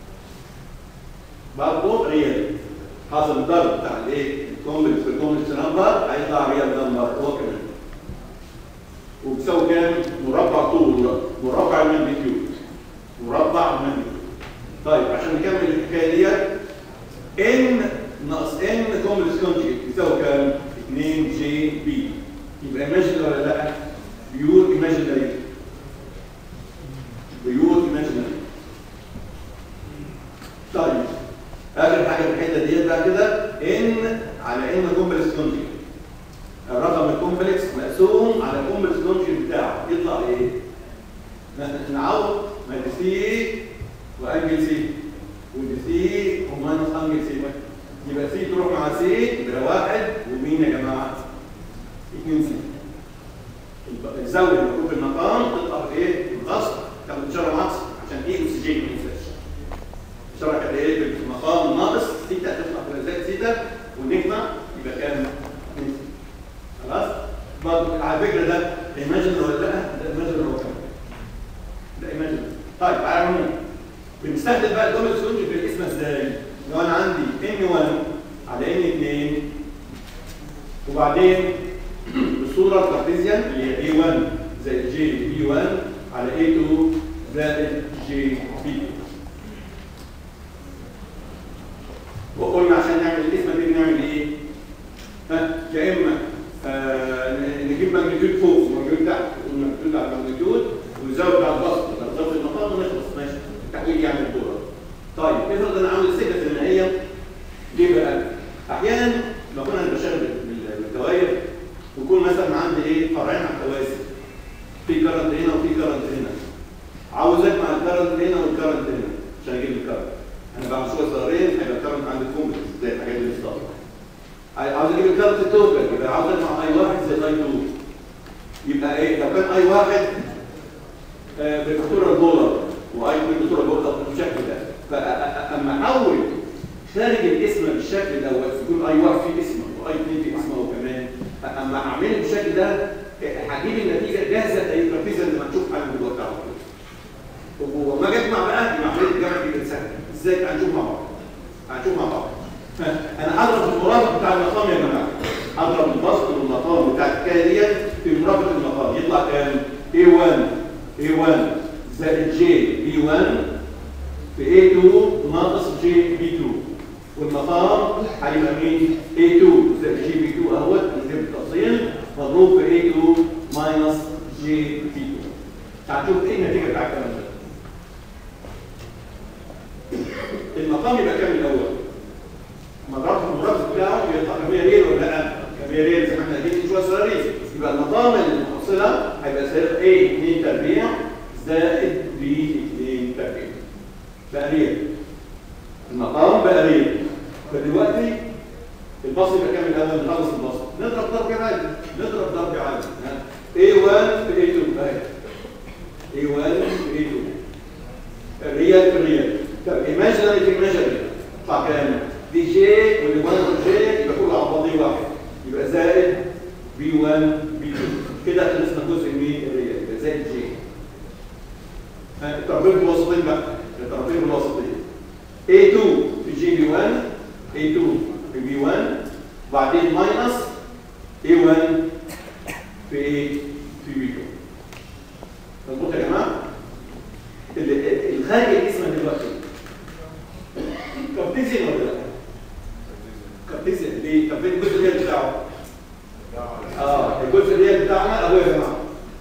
برضه ريال حاصل الضرب بتاع الايه الكومبلكس في الكومبلكس نمبر هيطلع ريال نمبر هو كمان وبيساوي كام مربع طول مربع الماجنتيود مربع الماجنتيود طيب عشان نكمل الحكايه ديت ان ناقص ان كومبلكس كونجيت يساوي كام 2 جي بي يبقى ايماجينري ولا لا بيور ايماجينري بيور ايماجينري طيب اخر حاجه في الحته ديت بقى كده ان على ان كومبلكس كونجيت الرقم الكومبلكس مقسوم على الكومبلكس كونجيت بتاعه يطلع ايه نعوض ما سي وانجل سي ودي سي وماينس انجل سي يبقى سي تروح مع سي يبقى واحد ومين يا جماعه 2 سي الزاويه المكتوب المقام تطلع بايه؟ بالغصب تاخد اشاره ناقص عشان ايه اكسجين ما ينزلش اشاره كانت ايه؟ بالمقام ناقص سيتا تطلع كده زائد سيتا ونجمع يبقى كام؟ 2 سي خلاص؟ برضه على فكره ده ايماجن ولا لا؟ ده ايماجن هو كمان ده ايماجن طيب على العموم بنستخدم بقى الجمل سونج في الاسم ازاي؟ لو انا عندي ان 1 على ان 2 وبعدين الصوره الكارتيزيان اللي هي A1 زائد جي بي 1 على A2 زائد جي بي وقلنا عشان نعمل الاسم دي نعمل ايه؟ ها يا اما آه نجيب ماجنتيود فوق وماجنتيود تحت والماجنتيود على الماجنتيود ونزود على البسط ضغط المقام ونخلص ماشي التحويل يعمل الدوره طيب افرض انا عاوز السكه الثنائيه ليه بقى؟ احيانا لما كنا بشتغل بالدوائر ويكون مثلا عندي ايه فرعين على التوازي في كرنت هنا وفي كرنت هنا عاوز اجمع الكرنت هنا والكرنت هنا عشان اجيب الكرنت انا بعمل شويه صغيرين هيبقى الكرنت عندي كومبلكس زي الحاجات اللي بتطلع عاوز اجيب الكرنت التوتال يبقى عاوز اجمع اي واحد زي اي 2 يبقى ايه لو كان اي واحد آه بفاتوره الدولار واي 2 بفاتوره الدولار بالشكل ده فاما احول خارج الاسم بالشكل دوت يكون اي واحد فيه اسمه واي 2 فيه اسمه كمان اما اعمله بالشكل ده هجيب النتيجه جاهزه زي الترابيزه اللي هنشوف حالا دلوقتي على طول وما اجي اجمع بقى يبقى عمليه الجمع دي سهله ازاي هنشوف مع بعض هنشوف مع بعض انا هضرب المرافق بتاع المقام يا جماعه هضرب البسط والمقام بتاع الحكايه ديت في مرافق المقام يطلع كام A1 A1 زائد J B1 في A2 ناقص J B2 والمقام هيبقى مين A2 زائد J B2 اهوت من غير التفصيل مضروب في A2 ماينس J B2 هنشوف ايه النتيجه بتاع الكلام ده المقام يبقى كام الاول مضرب المركز بتاعه يطلع كمية ريال ولا لا؟ كمية ريال زي ما احنا قايلين من شويه صغيرين يبقى المقام المحصله هيبقى زائد A 2 تربيع زائد B 2 تربيع بقى ريال المقام بقى ريال فدلوقتي البسط يبقى كام الاول نخلص البسط نضرب ضرب عادي نضرب ضرب عادي ها. A1 في A2 اهي A1 في A2 الريال في الريال طب ايماجينري في ايماجينري يطلع كام؟ دي جي واللي 1 جي يبقى كله على بعضيه واحد يبقى زائد بي 1 بي 2 كده خلصنا جزء من الريال يبقى زائد جي ها، الطرفين الوسطين بقى الطرفين الوسطين A2 في جي بي 1 A2 في بي 1 وبعدين ماينس A1 في A في بي 2 مظبوط يا جماعه؟ ال- الخارج الاسم دلوقتي كارتيزيان ولا لا؟ كارتيزيان ليه؟ طب فين الجزء الريال بتاعه؟ اه الجزء الريال بتاعنا اهو يا جماعه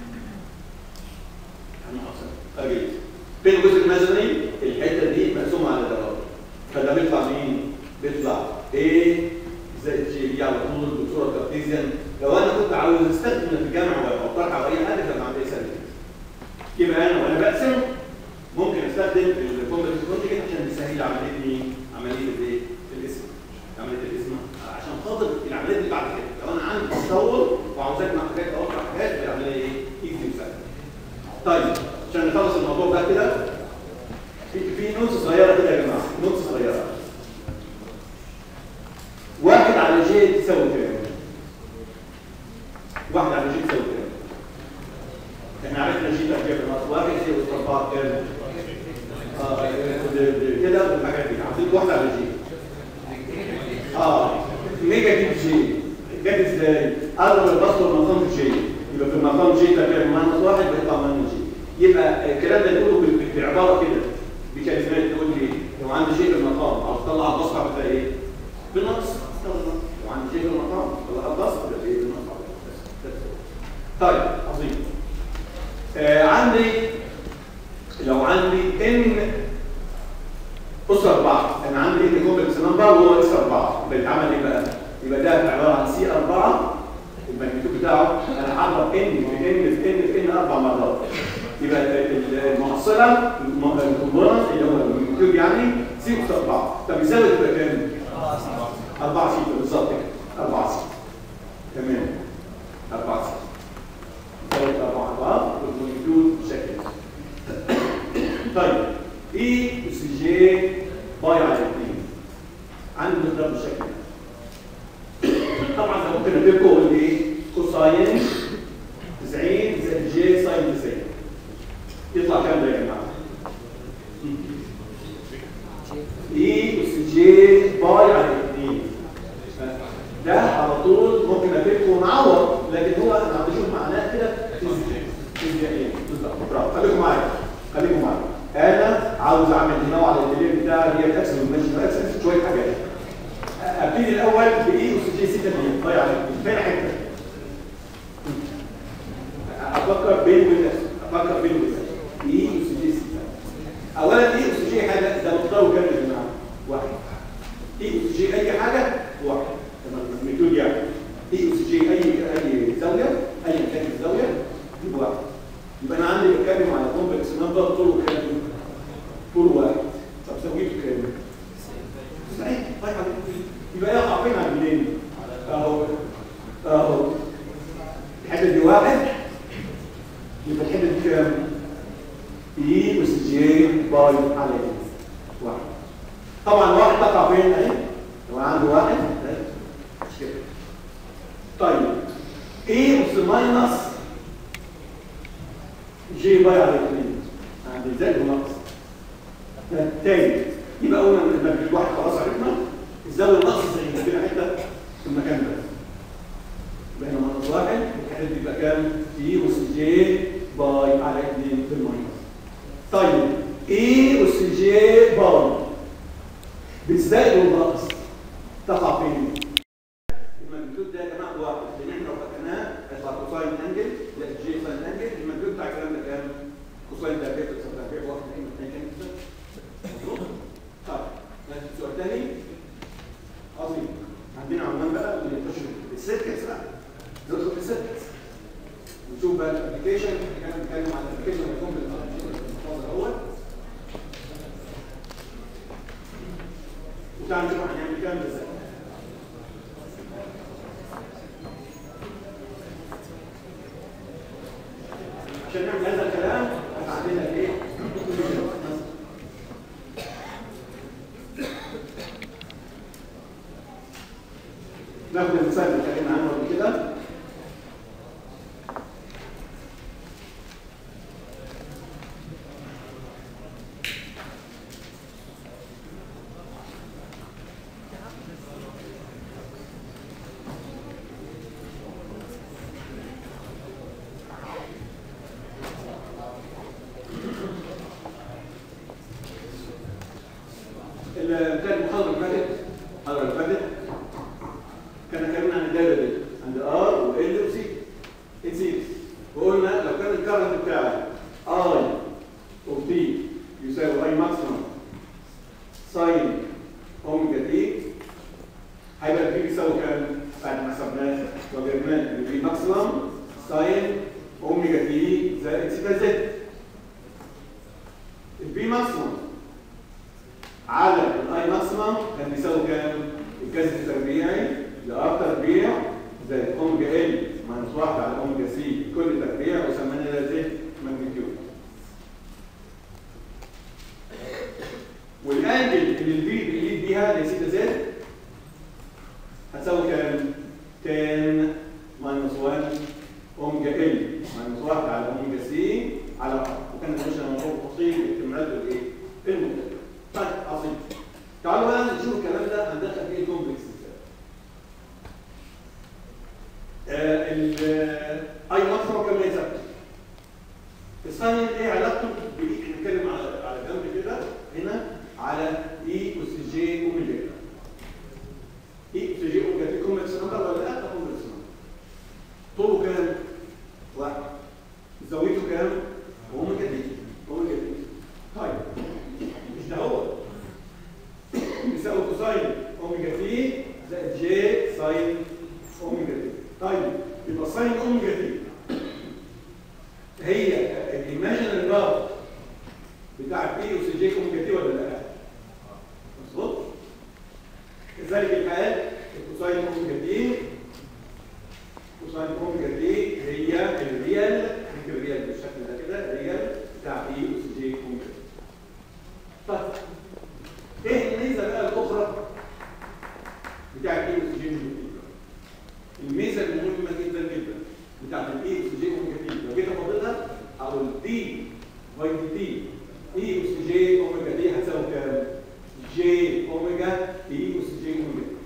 انا اقصد اجي فين الجزء المازني؟ الحته دي مقسومه على درجات فده بيطلع مين؟ بيطلع ايه زائد جي دي على طول بصوره كارتيزيان لو انا كنت عاوز استخدم في الجامعه او طرح او اي حاجه كان عندي سهل يبقى انا وانا بقسم ممكن استخدم الكومبلكس كونجكت عشان يسهل عمليه مين؟ عمليه الايه؟ الاسم عمليه الاسم عشان خاطر العمليه دي بعد كده لو انا عندي تطور وعاوز اجمع حاجات او اطرح حاجات العمليه ايه؟ ايزي وسهله. طيب عشان نخلص الموضوع ده كده في في نوتس صغيره كده يا جماعه نوتس صغيره واحد على جي تساوي كام؟ واحد على جي تساوي كام؟ احنا عرفنا جي تربيع في النص واحد يساوي تربع كام؟ اه كده والحاجات دي عطيت واحده على جي اه نيجاتيف جي جت ازاي؟ اضرب البسط والمقام في جي يبقى في المقام جي تربيع ماينس واحد بيطلع ماينس جي يبقى الكلام ده تقوله ب- بعباره كده بكلمات تقول لي لو عندي شيء في المقام عاوز اطلع البسط هتبقى ايه؟ بالنقص لو عندي شيء في المقام طلع البسط يبقى ايه؟ بالنقص بس. بس. طيب عظيم آه عندي لو عندي ان اس 4 انا عندي ان كومبلكس نمبر وهو اس 4 يبقى يتعمل ايه بقى؟ يبقى ده عباره عن سي 4 الماجنتيود بتاعه انا هضرب ان في ان في ان في ان اربع مرات يبقى ال- ال- المحصله الكومبوننت اللي هو الماجنتيود يعني سي اس 4 طب يساوي تبقى كام؟ 4 سي بالظبط كده 4 سي تمام 4 سي ثلاث أربع أضعاف والموليكيول شكل طيب إي أس جي باي على اثنين عندي مقدار بالشكل ده طبعا ده ممكن أجيب لكم أقول إيه كوساين 90 زائد جي ساين 90 يطلع كام ده يا جماعة؟ إي أس جي باي على اثنين ده على طول ممكن اجيبكم معوض لكن هو انا عم بشوف معناه كده فيزيائيا بالظبط برافو خليكم معايا خليكم معايا انا عاوز اعمل نوع على الدليل بتاع ريال اكس والماجيك اكس شويه حاجات ابتدي الاول باي اس جي 6 دي ضيع عليك فين حته افكر بين وبين نفسي افكر بين وبين نفسي اي اس جي 6 اولا اي اس جي حاجه ده مقداره كام يا جماعه؟ واحد اي اس جي اي حاجه واحد تمام الميثود يعني اي اس جي اي اي زاويه اي كان الزاويه دي واحد يبقى انا عندي بتكلم على كومبلكس نمبر طوله كام؟ طول واحد طب زاويته كام؟ صحيح طيب يبقى يقع فين على منين؟ اهو اهو الحته دي واحد يبقى الحته دي كام؟ اي اس جي باي على ايه؟ واحد طبعا واحد تقع فين اهي؟ لو عنده واحد اهي مش كده طيب ايه اس ماينس جي باي على 2 عند زائد وناقص تاني يبقى قلنا ان المجهول الواحد خلاص عرفنا الزاويه النقص زي ما كده حته في المكان ده يبقى هنا ناقص واحد الحته دي يبقى كام؟ اي اس جي باي على 2 في الماينس طيب اي اس جي باي بتزداد ولا ناقص؟ تقع فين؟ المجهول ده يا جماعه بواحد لان احنا لو فكناه هيطلع كوساين انجل لا جي ساين انجل المجهول بتاع الكلام ده كام؟ كوساين تربيع بتساوي تربيع واحد اثنين اثنين كام مظبوط؟ طيب ناخد سؤال تاني عظيم عندنا عنوان بقى ونخش في السيركتس بقى ندخل في السيركتس ونشوف بقى الابلكيشن احنا كنا بنتكلم عن الابلكيشن المفهوم بالمحفظه الاول وتعالى نشوف هنعمل كام ازاي عشان نعمل هذا الكلام هيبقى عندنا ايه؟ ناخد المثال اللي اتكلمنا عنه قبل كده المثال المحاضرة اللي فاتت المحاضرة اللي فاتت كان اتكلمنا عن الدايره دي عند ار وال وسي سيريز وقلنا لو كان الكرنت بتاعي اي اوف تي يساوي اي ماكسيمم ساين اوميجا تي هيبقى البي بيساوي كام؟ بعد ما حسبناه وجبناه البي ماكسيمم ساين اوميجا تي زائد سيتا زد البي ماكسيمم على الاي ماكسيمم كان بيساوي كام؟ الجذر التربيعي لار تربيع زائد اوميجا ال ماينس 1 على اوميجا سي كل تربيع وسمينا ده زد ماجنتيود والانجل اللي البي بيليد بيها اللي سيتا زد هتساوي كام؟ 10 ماينس 1 اوميجا ال ماينس 1 على اوميجا سي على 1 وكان ماشي موضوع تفصيل الاكتمالات والايه؟ المختلفه طيب عظيم تعالوا بقى نشوف الكلام ده هندخل فيه الكومبلكس اي مصر كما يثبت الثاني ايه علاقته بايه نتكلم على على جنب كده هنا على اي اس جي اوميجا اي اس جي اوميجا في كومبلكس نمبر ولا لا ده كومبلكس نمبر طوله كام؟ واحد زاويته كام؟ اوميجا دي اوميجا دي طيب مش ده هو بيساوي كوساين اوميجا تي زائد جي ساين اوميجا تي طيب يبقى ساين اوميجا تي هي الايماجينري بارت بتاع بي اس جي اوميجا تي ولا لا؟ مظبوط؟ كذلك الحال الكوساين اوميجا تي كوساين اوميجا تي هي الريال نكتب الريال بالشكل ده كده الريال بتاع بي اس جي اوميجا تي طيب ايه الميزه بقى الاخرى بتاعت اي اس جي اوميجا تي؟ الميزه المهمه جدا جدا بتاعت الاي اس جي اوميجا تي لو جيت افضلها او الدي باي دي تي اي اس جي اوميجا تي هتساوي كام؟ جي اوميجا اي اس جي اوميجا تي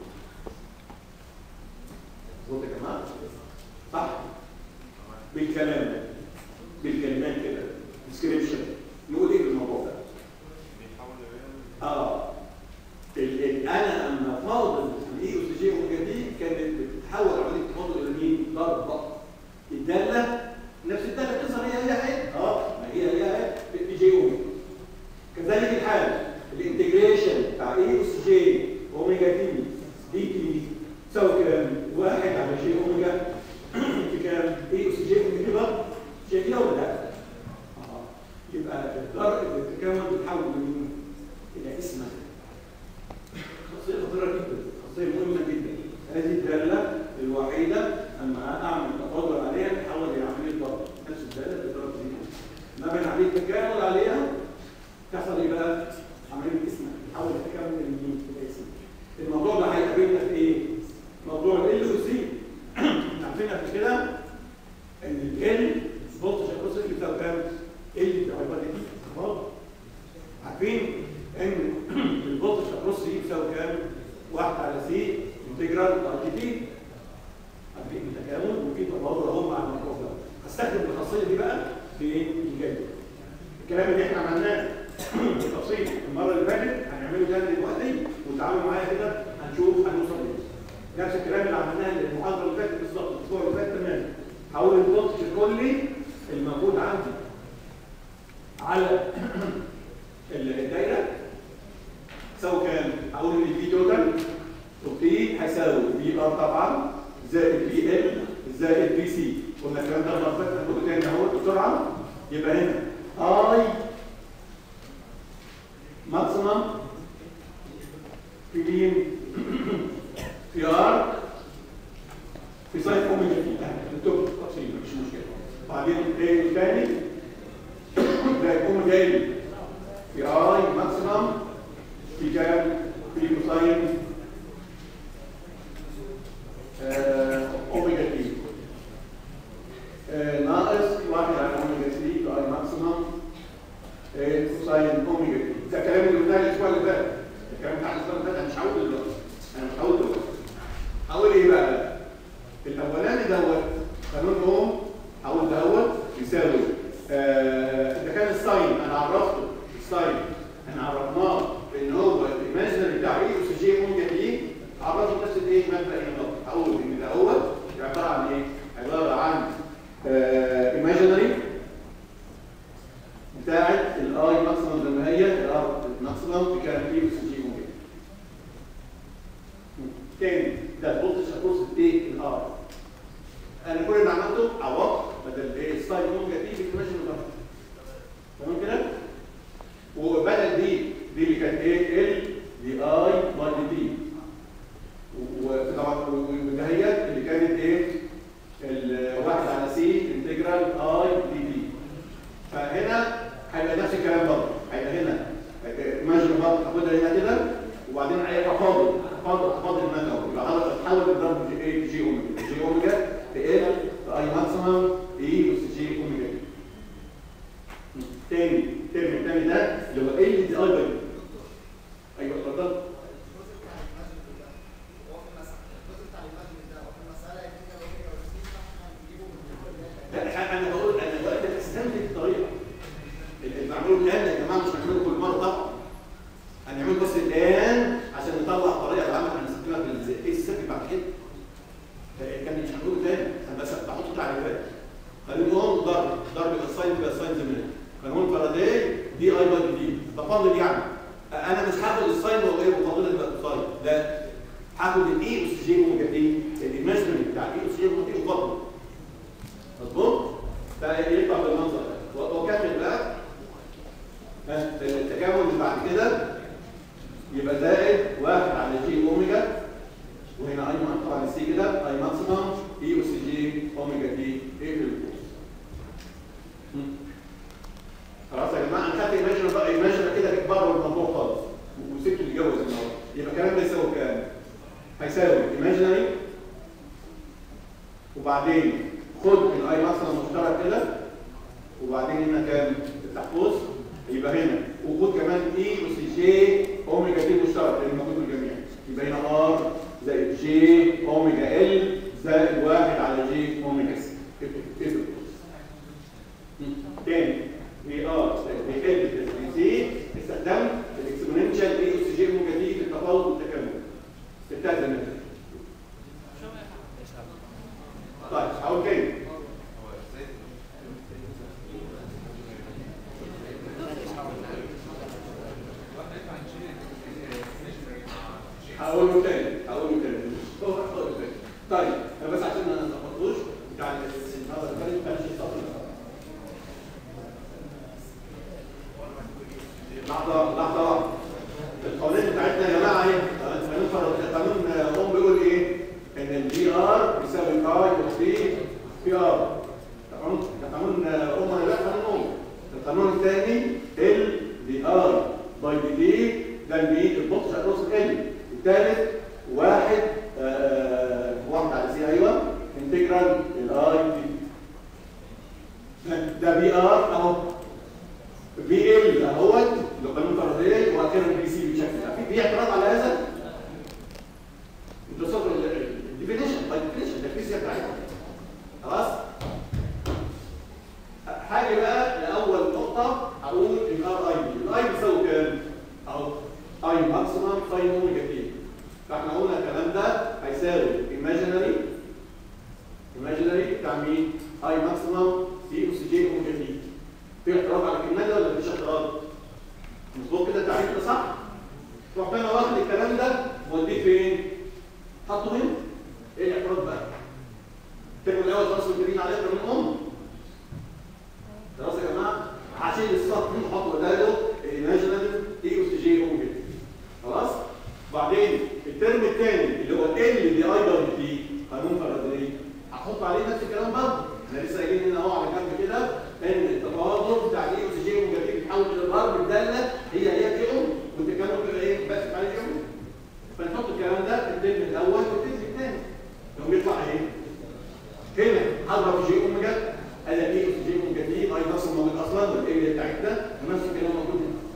مظبوط يا جماعه؟ صح؟ بالكلام ده بالكلمات كده ديسكريبشن نقول ايه بالموضوع ده؟ اه ال ال انا اما فاضل الاي اس جي اوميجا دي كانت بتتحول عمليه تفاضل الى مين؟ ضرب الداله نفس الداله بتظهر هي هي اهي اه ما هي هي اهي في جي اوميجا كذلك الحال الانتجريشن بتاع اي اس جي اوميجا تي دي تي تساوي كام؟ واحد على جي اوميجا في كام؟ اي اس جي اوميجا تي برضه شايفينها ولا لا؟ اه يبقى الضرب التكامل بيتحول من الى اسمها خاصيه خطيره جدا خاصيه مهمه جدا هذه الداله الوحيده اما اعمل تفاضل عليها تحول الى عمليه ضرب نفس الداله بتضرب دي ما بين عمليه تكامل عليها تحصل ايه بقى؟ عمليه اسمها تحول التكامل من مين؟ الى اسم الموضوع ده هيقابلنا في ايه؟ موضوع ال بيساوي كام؟ 1 على سي انتجرال ار تي بي عارفين التكامل وفي تفاضل اهو مع الموضوع ده هستخدم الخاصيه دي بقى في ايه؟ في الجاي الكلام اللي احنا عملناه بالتفصيل المره اللي فاتت هنعمله تاني دلوقتي وتعالوا معايا كده هنشوف هنوصل لايه نفس الكلام اللي عملناه المحاضره اللي فاتت بالظبط الاسبوع اللي فات تمام هقول الفولتج الكلي الموجود عندي على الدايره تساوي كام؟ هقول ان الفي توتال اوكي هيساوي في ار طبعا زائد في ال زائد في سي قلنا الكلام ده المره اللي فاتت هنقوله تاني اهو بسرعه يبقى هنا اي ماكسيمم في مين؟ في ار في سايد اوميجا تي التوب تفصيل مش مشكله بعدين ايه الثاني ده اوميجا ال في اي ماكسيمم في كام؟ في كوساين آه، اوميجا تي آه، ناقص واحد على اوميجا 3 في اي ماكسيمم آه، كوساين اوميجا تي ده كلام اللي قلناه الاسبوع اللي فات الكلام بتاع الاسبوع اللي فات انا مش هقوله دلوقتي انا مش هقوله دلوقتي هقول ايه بقى؟ الاولاني دوت قانون اوم هقول دوت يساوي آه، ده كان الساين انا عرفته الساين احنا عرفناه ان هو الايماجنري بتاع ايه اس جي اوميجا تي عرفته نفس الايه مبدا النظر هقول ان دوت عباره عن ايه؟ عباره عن ايماجنري بتاعت الاي ماكسيمم زي ما هي الار ماكسيمم كان في اس جي اوميجا تاني ده الفولتج اكروس ايه الار انا كل اللي عملته عوضت بدل ايه الساين اوميجا تي بالايماجن ده تمام كده وبدل دي دي اللي كانت ايه ال دي اي باي دي تي وطبعا ودهيت اللي كانت ايه الواحد على سي انتجرال اي دي تي فهنا هيبقى نفس الكلام برضه هيبقى هنا ايماجن برضه هاخدها هنا كده وبعدين هيبقى فاضل فاضل فاضل المنوي يبقى خلاص تحول الضرب جي ايه جي اوميجا جي اوميجا في ال في اي ماكسيمم اي اس جي اوميجا تاني الترم الثاني ده اللي هو ال دي اي باي ايوه اتفضل لا انا بقول انا دلوقتي استنتج الطريقه اللي بعمله الان يا جماعه مش هنعمله كل مره طبعا هنعمله بس الان عشان نطلع طريقه العمل هنستخدمها في ايه السكه بعد كده كان مش هنقوله تاني انا بس بحط تعريفات خلينا ضرب ضرب الساين في الساين زمان قانون فاراداي دي اي باي دي تفاضل يعني انا مش هاخد الساين واقول ايه مفاضله تبقى كوساين لا هاخد الاي اس جي اوميجا تي الايماجنري بتاع الاي اس جي اوميجا تي مفاضل مظبوط فيطلع بالمنظر ده واكمل بقى التكامل اللي بعد كده يبقى زائد واحد على جي اوميجا وهنا اي مقطع على سي كده اي ماكسيمم اي اس جي اوميجا تي ايه في الكورس خلاص يا جماعه انا خدت ايماجن بقى ايماجن كده بره الموضوع خالص وسبت اللي جوه زي ما هو يبقى الكلام ده يساوي كام؟ هيساوي ايماجينري وبعدين خد الاي ماكسيمم مشترك كده وبعدين هنا كام؟ افتح قوس يبقى هنا وخد كمان اي اس جي اوميجا تي مشترك لان موجود في الجميع يبقى هنا ار زائد جي اوميجا ال زائد واحد على جي اوميجا سي افتح قوس تاني في ار زائد ال زائد سي استخدمت الاكسبوننشال اي اس جي اوميجا تي في التفاوض والتكامل استنتاج زي ما انت. طيب هقول تاني هقوله تاني هقوله تاني هو هقوله تاني طيب انا بس عشان ما نلخبطوش بتاع النهارده الثالث بتاع الشيء لحظه لحظه واحده القوانين بتاعتنا يا جماعه ايه؟ قانون فرض- قانون اوم بيقول ايه؟ ان البي ار بيساوي اي اس بي بي ار ده قانون ده قانون اوم ولا لا قانون اوم القانون الثاني ال دي ار باي دي دي ده البي البوكس اكروس ال الثالث واحد آه، واحد على سي ايوه انتجرال الاي دي ده بي ار اهو بي ال اهوت اللي هو قانون فاراداي واخيرا بي سي بشكل في في اعتراض على هذا ماكسيمم ساين اوميجا تي فاحنا قلنا الكلام ده هيساوي ايماجينري ايماجينري بتاع مين؟ اي ماكسيمم سي اس جي اوميجا تي في اعتراض على الكلمه ده ولا مفيش اعتراض؟ مظبوط كده التعريف ده صح؟ رحت انا واخد الكلام ده موديه فين؟ حطه هنا ايه الاعتراض بقى؟ الترم الاول خلاص متفقين عليه من الام خلاص يا جماعه عشان السطر نحط بداله الايماجينري اي اس جي اوميجا خلاص؟ وبعدين الترم الثاني اللي هو ال دي اي دبليو تي قانون فاراداي هحط عليه نفس الكلام برضه احنا لسه قايلين هنا اهو على جنب كده ان التفاضل بتاع الاي اس جي اوميجا تي بيتحول الى ضرب الداله هي هي جي اوم والتكامل كده ايه بس على جي اوم فنحط الكلام ده في الترم الاول والترم الثاني لو بيطلع ايه؟ هنا هضرب جي اوميجا انا ايه اس جي اوميجا تي اي نفس الموجود اصلا والاريا بتاعتنا ونفس الكلام موجود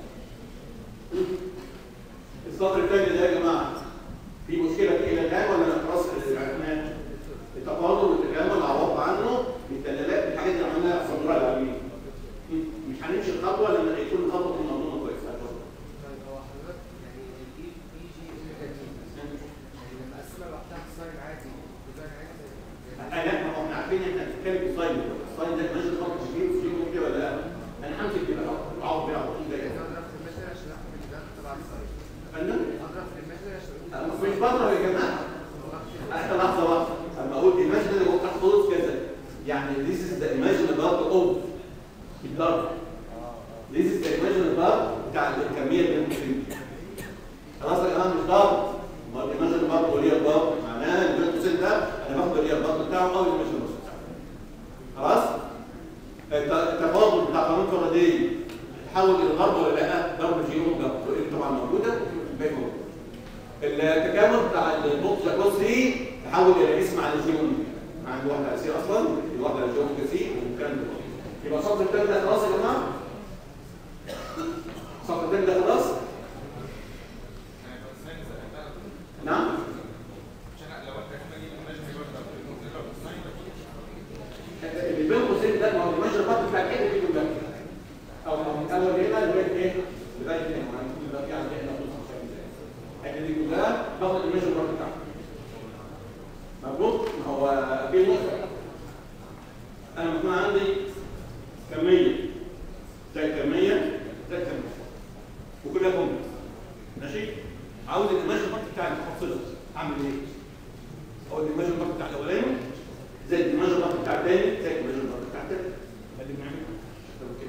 هنا السطر الثاني ده يا جماعه في مشكله فيه الى الان ولا انا خلاص عرفناه التفاضل والتكامل عوضت عنه بالدلالات الحاجات اللي عملناها في الصدراء العلميه مش هنمشي الخطوه لما يكون خطوه في المنظومه كويسه اتفضل طيب هو حضرتك يعني الاي اي جي اوميجا تي يعني لما اقسمها لوحدها ساين عادي كوزاين عادي انا ما هو احنا عارفين احنا بنتكلم في السلايد السلايد ده ماشي خط كبير وفيه ممكن ولا لا انا همسك كده اقعد بيها على طول يعني ده اضرب في المثل عشان اخد الجدال تبع الساين فنان اضرب في المثل عشان أنا مش بضرب يا جماعه احنا لحظه واحده اما اقول ايماجن هو تحت خالص كذا يعني this is the imaginary part of الضرب this is the imaginary part بتاع الكميه اللي انت فيه خلاص يا جماعه مش ضرب ما الايماجن part هو ليه ضرب معناه ان القوسين ده انا باخد ليه الضرب بتاعه او الايماجن بتاعه خلاص الت- التفاضل بتاع قانون فاراداي تحول الى ضرب ولا لا ضرب في اوميجا طبعا موجوده وفي الباقي موجود التكامل بتاع النقطه جاكوز دي تحول الى اسم على جي اوميجا عندي واحده اساسيه اصلا الواحده على جي اوميجا سي والكلام ده يبقى السطر الثاني ده خلاص يا جماعه السطر الثاني ده خلاص نعم اللي بين قوسين ده ما هو المجرى الخط بتاع الحته دي كلها او من اول هنا لغايه ايه؟ لغايه هنا هنكون دلوقتي عند هنا خصوصا الحته دي كلها باخد المجرى الخط بتاعها مظبوط؟ ما هو في نقطه انا بيكون عندي كميه زي كميه زي كميه وكلها كومبلكس ماشي؟ عاوز المجرى الخط بتاع المحصله اعمل ايه؟ اقول المجرى الخط بتاع الاولاني زي المجرى الخط بتاع الثاني زي المجرى الخط بتاع الثالث ادي بنعمل كده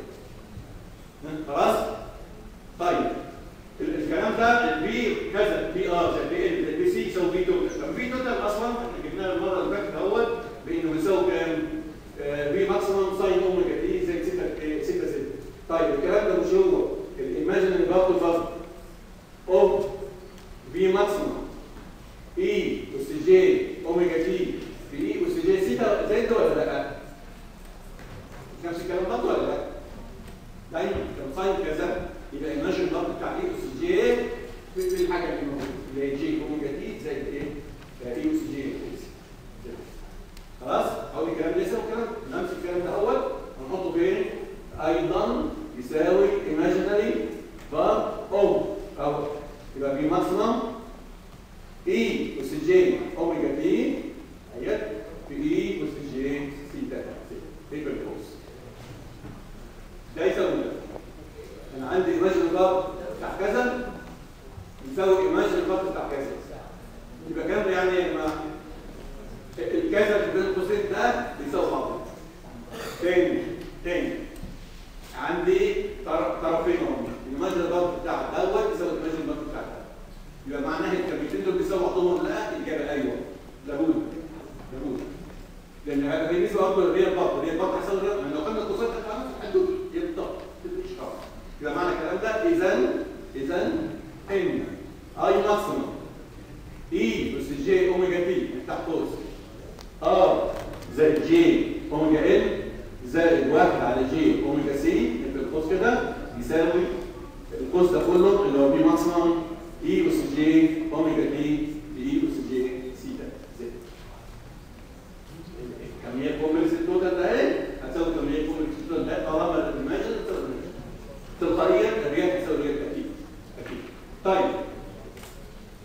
خلاص طيب ال- الكلام ده البي كذا بي ار زي البي ال البي سي يساوي بي توتال البي توتال اصلا احنا جبناه المره اللي فاتت اهوت بانه بيساوي كام؟ بي ماكسيمم ساين اوميجا تي زي 6 6 6 طيب الكلام ده مش هو الايماجينري بارت برضه اوف بي ماكسيمم اي اس جي اوميجا تي في اي اس جي سيتا زي ده ولا لا؟ نفس الكلام برضه ولا لا؟ دايما لو ساين كذا يبقى الماجن برضه بتاع اي اس جي في في الحاجه اللي موجوده اللي هي جي اوميجا تي زي ايه؟ اي اس جي خلاص؟ اقول الكلام ده يساوي الكلام نمسك الكلام ده اول ونحطه فين؟ ايضا يساوي imaginary بار او او يبقى بي ماكسيمم اي اس جي اوميجا تي اهيت في اي اس جي سيتا تيبل كوز ده يساوي ده انا عندي ايماجن بار بتاع كذا يساوي ايماجن بار بتاع كذا يبقى كام يعني يا جماعه الكذا اللي بين قوسين ده بيساوي بعض تاني تاني عندي طر- طرفين اهم الايماجن بار بتاع دوت يساوي الايماجن بار بتاع ده يبقى معناها الكلمتين دول بيساووا بعضهم ولا لا الاجابه ايوه لابد لابد لان هذا بالنسبه برضه للريال بارت الريال بارت هيساوي الريال يعني لو خدنا القوسين ده خلاص حدود يبقى مش طبعا يبقى معنى الكلام ده اذا اذا ان اي ماكسيمم اي بس جي اوميجا تي تحت قوس ار زائد جي اوميجا ال زائد واحد على جي اوميجا سي في القوس كده يساوي القوس ده كله اللي هو بي ماكسيمم اي اس جي اوميجا تي باي اس جي سيتا زائد الكميه الكومبلكس التوتال ده ايه هتساوي الكميه الكومبلكس التوتال ده طالما الايماجن تلقائيا الريال تساوي الريال اكيد اكيد طيب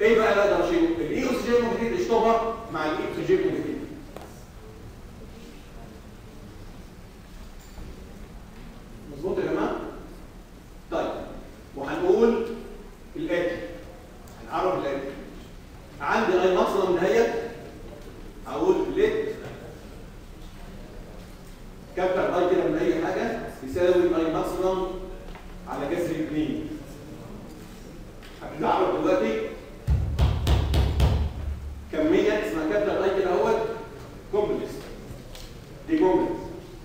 ايه بقى اللي اقدر اشيله؟ الاي اوكسجين ممكن اشطبها مع الاي اوكسجين ممكن مظبوط يا جماعه؟ طيب وهنقول الاتي هنعرف الاتي عندي اي مقصد من هي هقول ليت كابتر اي كده من اي حاجه يساوي اي ماكسيمم على جذر 2 هبتدي اعرف دلوقتي كميه اسمها كابتر اي كده اهوت كومبلكس دي كومبلكس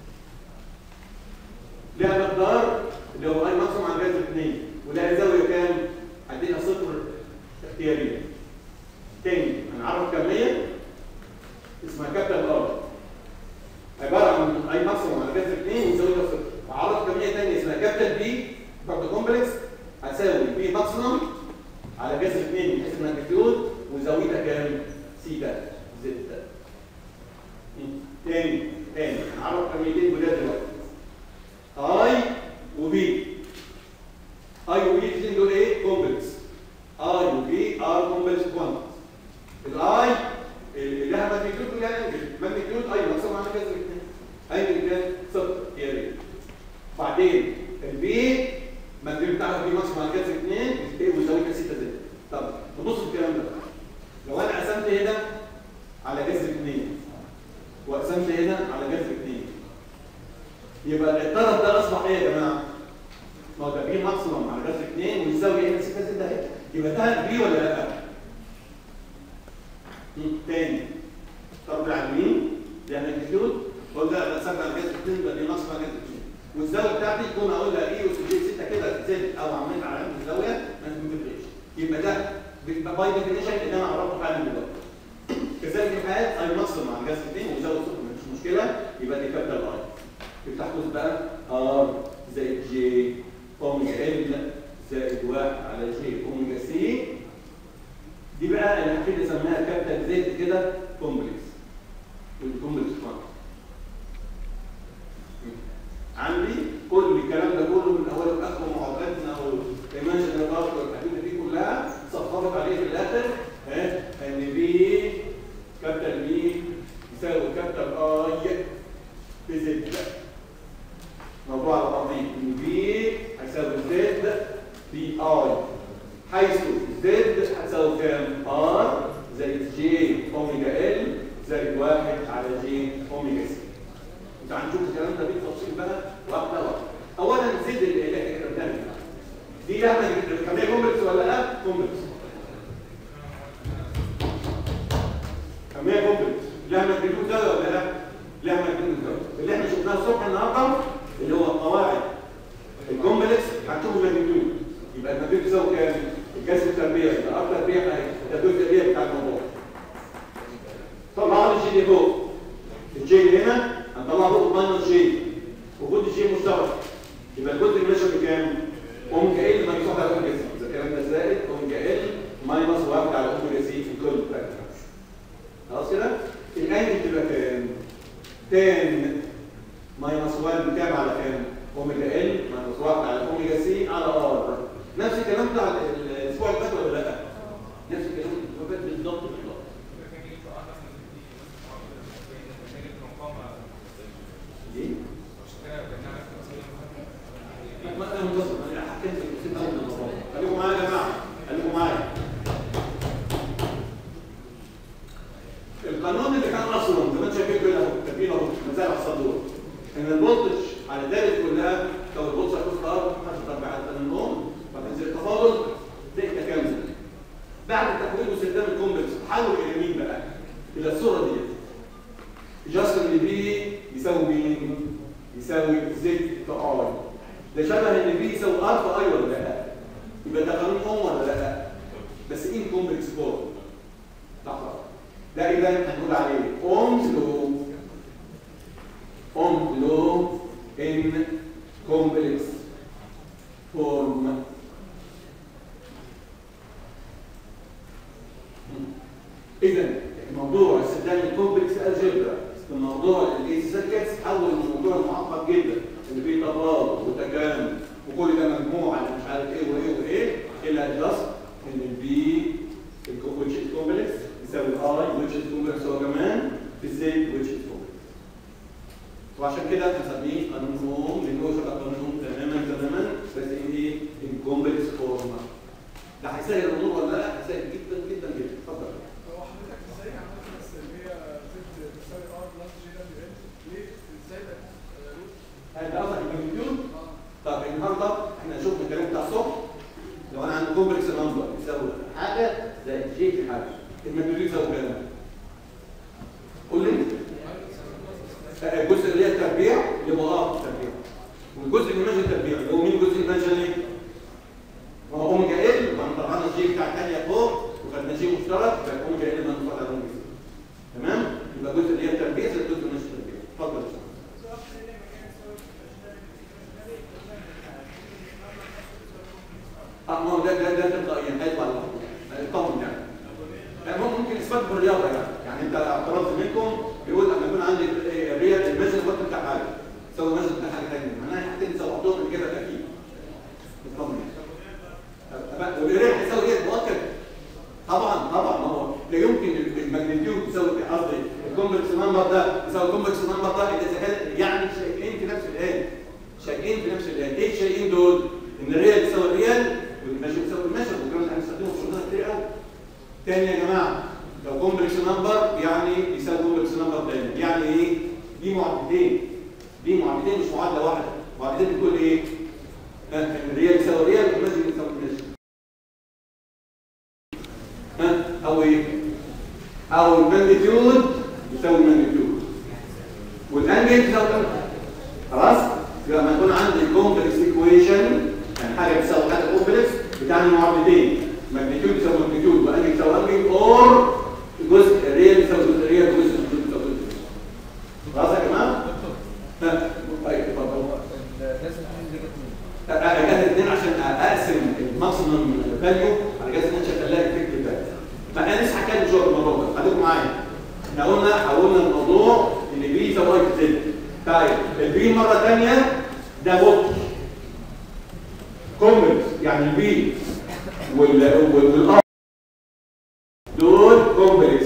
لها مقدار اللي هو اي ماكسيمم على جذر 2 ولها زاويه كام؟ عندنا صفر اختياريه تاني هنعرف كميه اسمها كابتر ار عباره عن اي ماكسيموم على جذر 2 وزاويه صفر وعرض كميه ثانيه اسمها كابتل بي برضه كومبلكس هتساوي بي ماكسيموم على جذر 2 من حيث الماجنتيود وزاويتها كام؟ سيتا زد تاني تاني هنعرف كميتين جداد دلوقتي اي وبي اي وبي الاثنين دول ايه؟ كومبلكس اي وبي ار كومبلكس كوانتس الاي اللي لها ماجنتيود ولها انجل ماجنتيود اي مقسوم على جذر 2 انجل كان صفر يا ريت بعدين البي ماجنتيود بتاعها بي مقسوم على جذر 2 ايه وزاويتها 6 زد طب نبص في الكلام ده لو انا قسمت هنا على جذر 2 وقسمت هنا على جذر 2 يبقى الطرف ده اصبح ايه يا جماعه؟ ما هو ده بي ماكسيموم على جذر 2 والزاويه هنا 6 زد اهي يبقى ده بي ولا لا؟ تاني طب العلمين ده ماجنتيود قلنا انا قسمت على جذر 2 يبقى دي ناقص على جذر 2 والزاويه بتاعتي تكون اقول لها اي اس جي 6 كده زد او عملت على علامه الزاويه ما تفرقش يبقى ده باي ديفينيشن ان انا عرفته فعلا دلوقتي كذلك الحال اي مصر مع جذر 2 وزاويه صفر مش مشكله يبقى دي كابيتال اي يفتح قوس بقى ار زائد جي اوميجا ال زائد 1 على جي اوميجا سي دي بقى اللي هبتدي اسميها كابيتال زد كده كومبلكس والكومبلكس كوانت عندي كل الكلام ده كله من اوله لاخره معادلاتنا والايمانجن بارت والحدود دي كلها صفقت عليه في الاخر ها ان بي كابيتال بي يساوي كابيتال اي في زد موضوع على بعضيه ان بي هيساوي زد بي اي حيث زد هتساوي كام؟ ار زائد جي اوميجا ال زائد واحد على جي اوميجا سي. انت هنشوف الكلام ده بالتفصيل بقى واحده واحده. اولا زد اللي احنا كتبناها دي لها كميه كومبلكس ولا لا؟ كومبلكس. كميه كومبلكس لها ماجنتيود زاويه ولا لا؟ لها ماجنتيود زاويه. اللي احنا شفناه الصبح النهارده اللي هو قواعد الكومبلكس هتشوفوا ماجنتيود يبقى الماجنتيود يساوي كام؟ الجذر التربيع يبقى اكتر تربيع اهي ده الجزء التربيع بتاع الموضوع. طلع لي الجي دي فوق. الجي اللي هنا هنطلع فوق ماينس جي وجود الجي مشترك يبقى الجزء اللي ماشي بكام؟ اوميجا ال ماينس 1 على اوميجا سي اذا الكلام ده زائد اوميجا ال ماينس 1 على اوميجا سي في كل فاكتور. خلاص كده؟ الانجل تبقى كام؟ تان ماينس 1 بكام على كام؟ اوميجا ال ماينس 1 على اوميجا سي على ار نفس الكلام بتاع الاسبوع اللي فات ولا لا؟ نفس الكلام اللي فات بالظبط بالظبط ليه؟ ما انا منتصر انا حكيت لك ست سنين من الموضوع خليكم معايا يا جماعه خليكم معايا القانون اللي كان اصلا زي ما انت شايفين كده اهو كاتبين اهو مسائل على الصدور ان الفولتج على الدالة كلها لو الفولتج هتوصل الارض هتضرب على النوم فتنزل التفاضل تلاقي تكامل بعد تحويل واستخدام الكومبلكس تحول الى مين بقى؟ الى الصوره دي جاست ان بي يساوي مين؟ يساوي زد في اي ده شبه ان بي يساوي ار في اي ولا لا؟ يبقى ده قانون اوم ولا لا؟ بس ايه كومبلكس فورم؟ لحظه ده اذا هنقول عليه اومز لو اوم لو ان كومبلكس فورم اذا موضوع استخدام الكومبلكس الجبرا في موضوع الاي سيركتس حول الموضوع معقد جدا اللي فيه تفاضل وتكامل وكل ده مجموعه مش عارف ايه وايه وايه الى جاست ان البي وعشان كده بنسميه قانون اوم لانه شبه قانون اوم تماما تماما بس ايه الكومبلكس فورم ده هيسهل الامور ولا لا؟ هيسهل جدا جدا جدا اتفضل هو حضرتك ازاي عملت بس اللي هي زد تساوي ار بلس جي دبليو ان ليه ازاي بقت روت هل قصدك الماجنتيود؟ اه طب النهارده احنا شفنا الكلام بتاع الصبح لو انا عندي كومبلكس نمبر يساوي حاجه زائد جي في حاجه الماجنتيود يساوي كام؟ قول لي آه، الجزء اللي هي التربيع يبقى اه تربيع والجزء اللي ماشي التربيع اللي هو مين الجزء اللي ماشي ليه؟ ما هو اوميجا ال ما طلعنا الجي بتاع الثانيه فوق وخدنا جي مشترك يبقى اوميجا ال منصوص على اوميجا ال. تمام؟ يبقى الجزء اللي هي التربيع زائد الجزء اللي ماشي التربيع اتفضل يا أستاذ. اه ما هو ده ده ده تلقائيا هيطلع لوحده الطمن يعني يعني هو ممكن اثبات بالرياضه يعني يعني انت اعتراض زميلكم بيقول لما يكون عندي الريال المثل الوقت بتاع حاجه تساوي المثل بتاع حاجه ثانيه معناها حاجتين تساوي بعضهم الاجابه اكيد الطمن يعني والريال هيساوي ايه مؤكد طبعا طبعا ما هو لا يمكن الماجنتيود تساوي قصدي الكومبلكس نمبر ده يساوي الكومبلكس نمبر ده اذا كان يعني شيئين في نفس الان شيئين في نفس الان ايه الشيئين دول؟ ان الريال يساوي الريال والمشي يساوي المشي والكلام ده هنستخدمه في شغلنا كتير قوي تاني يا جماعه لو كومبلكس نمبر يعني يساوي كومبلكس نمبر تاني يعني ايه؟ دي معادلتين دي معادلتين مش معادله واحده معادلتين بتقول ايه؟ ها ان الريال يساوي الريال والمشي يساوي المشي ها او ايه؟ او الماجنتيود يساوي الماجنتيود والانجل يساوي الانجل خلاص؟ يبقى لما يكون عندي كومبلكس ايكويشن يعني حاجه بتساوي حاجه كومبلكس بتعني معادلتين ماجنتيود يساوي ماجنتيود وانجل يساوي انجل اور جزء الريال يساوي جزء الريال وجزء الجزء يساوي جزء خلاص يا جماعه؟ ها طيب اتفضل لازم تكون دي جت منين؟ اجازه الاثنين عشان اقسم الماكسيمم فاليو على جهاز الاثنين عشان الاقي الفكر بتاعي فانا لسه هتكلم شويه في الموضوع ده خليكم معايا احنا قلنا حولنا الموضوع ان بي يساوي واي في زد طيب البي مره ثانيه ده بوت كومبلكس يعني البي وال وال والار دول كومبلكس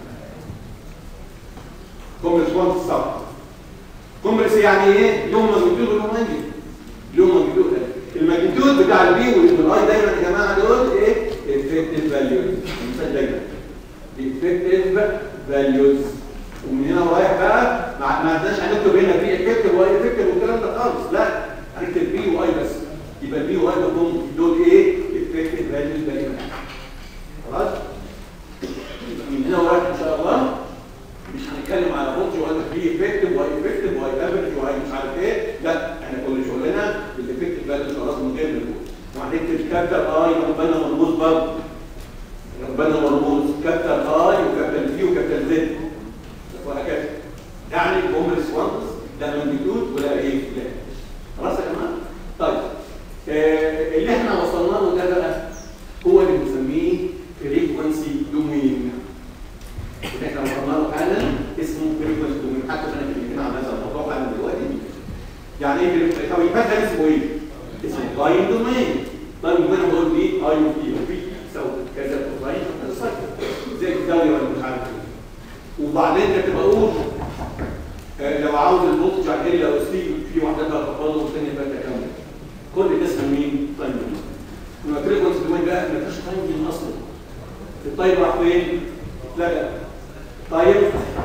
كومبلكس 1 في الصف كومبلكس يعني ايه؟ لهم ماجنتيود ولهم انجل لهم ماجنتيود الماجنتيود بتاع البي والاي دايما يا جماعه دول ايه؟ افكتيف فاليوز مثال دايما افكتيف فاليوز ومن هنا ورايح بقى ما ما عندناش هنكتب هنا في افكتيف واي افكتيف والكلام ده خالص لا هنكتب بي واي بس يبقى البي واي دول دول ايه؟ افكتيف فاليوز دايما خلاص؟ يبقى من هنا ورايح ان شاء الله مش هنتكلم على فولج ولا في افكتيف واي افكتيف واي افريج واي مش عارف ايه لا احنا كل شغلنا بالافكتيف فاليوز خلاص من غير مجهود وهنكتب كابيتال اي ربنا مرموز برضه ربنا مرموز كابيتال اي وكابيتال في وكابيتال زد وهكذا يعني كومبلكس وانس ده ماجنتيود ولا ايه لا خلاص يا جماعه طيب آه اللي احنا وصلنا له ده بقى هو اللي بنسميه فريكونسي دومين اللي احنا وصلنا له حالا اسمه فريكونسي دومين حتى انا كلمتين عن هذا الموضوع حالا دلوقتي يعني ايه فريكونسي طب يبقى ده اسمه ايه؟ اسمه تايم دومين تايم دومين انا بقول دي اي وتي وفي تساوي كذا كوساين كذا ساين زي الزاويه ولا مش عارف ايه وبعدين كنت بقول آه، لو عاوز الفولتج على ال او سي في واحده بقى تفضل والثانيه بقى تكمل كل ده اسمه مين؟ تايم دومين لما فريكونسي دومين بقى ما فيش تايم دومين اصلا الطيب راح فين؟ لا لا طيب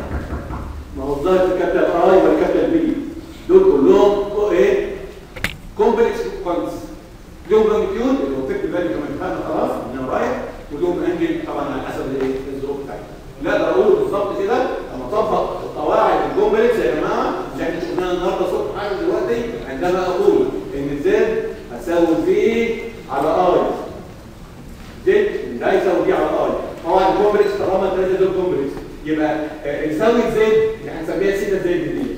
ما هو الظاهر في كابيتال اي ولا كابيتال بي دول كلهم كو- ايه؟ كومبلكس كوانتس لهم ماجنتيود اللي هو فيكت فاليو كمان خدنا خلاص من رايح ولهم انجل طبعا على حسب الايه؟ الظروف بتاعتهم لا ده اقول بالظبط كده لما اطبق قواعد الكومبلكس يا جماعه اللي احنا شفناها النهارده الصبح حاجه دلوقتي عندما اقول ان زد هتساوي في على اي زد ده يساوي دي على اي طبعا الكومبلكس طالما الثلاثه دول كومبلكس يبقى آه، يساوي زد اللي هنسميها سيتا زد دي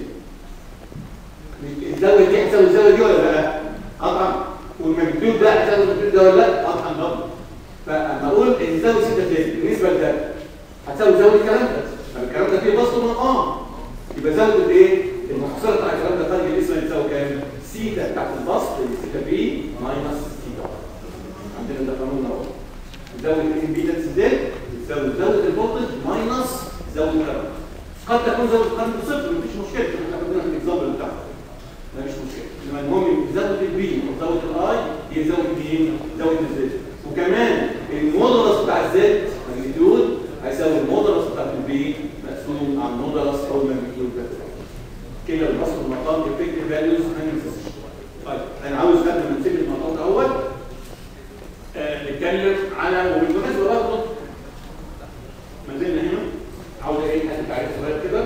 الزاويه دي هتساوي الزاويه دي ولا لا؟ قطعا والماجنتيود ده هتساوي الماجنتيود ده ولا لا؟ قطعا برضه فاما اقول ان يساوي سيتا زد بالنسبه لده هتساوي زاويه الكلام ده طب الكلام ده فيه بسط ومقام يبقى زاويه الايه؟ المحصله بتاع الكلام ده خارج الاسم هتساوي كام؟ سيتا بتاعت البسط اللي سيتا بي ماينس سيتا عندنا ده قانون اهو زاويه الامبيدنس زد بتساوي زاويه الفولتج ماينس زاويه الكرنت قد تكون زاويه القلب صفر مفيش مشكله احنا خدنا الاكزامبل بتاعها مفيش مشكله انما المهم زاويه البي او زاويه الاي هي زاويه مين؟ زاويه الزد وكمان المودولس بتاع الزد ماجنتيود هيساوي المودولس بتاع البي مقسوم على المودولس او الماجنتيود بتاعه كده الوصف المقام افكتيف فاليوز طيب انا عاوز قبل ما نسيب الموضوع الاول آه نتكلم على وبالمناسبه برضه ما زلنا هنا عاوز ايه حد تعريف صغير كده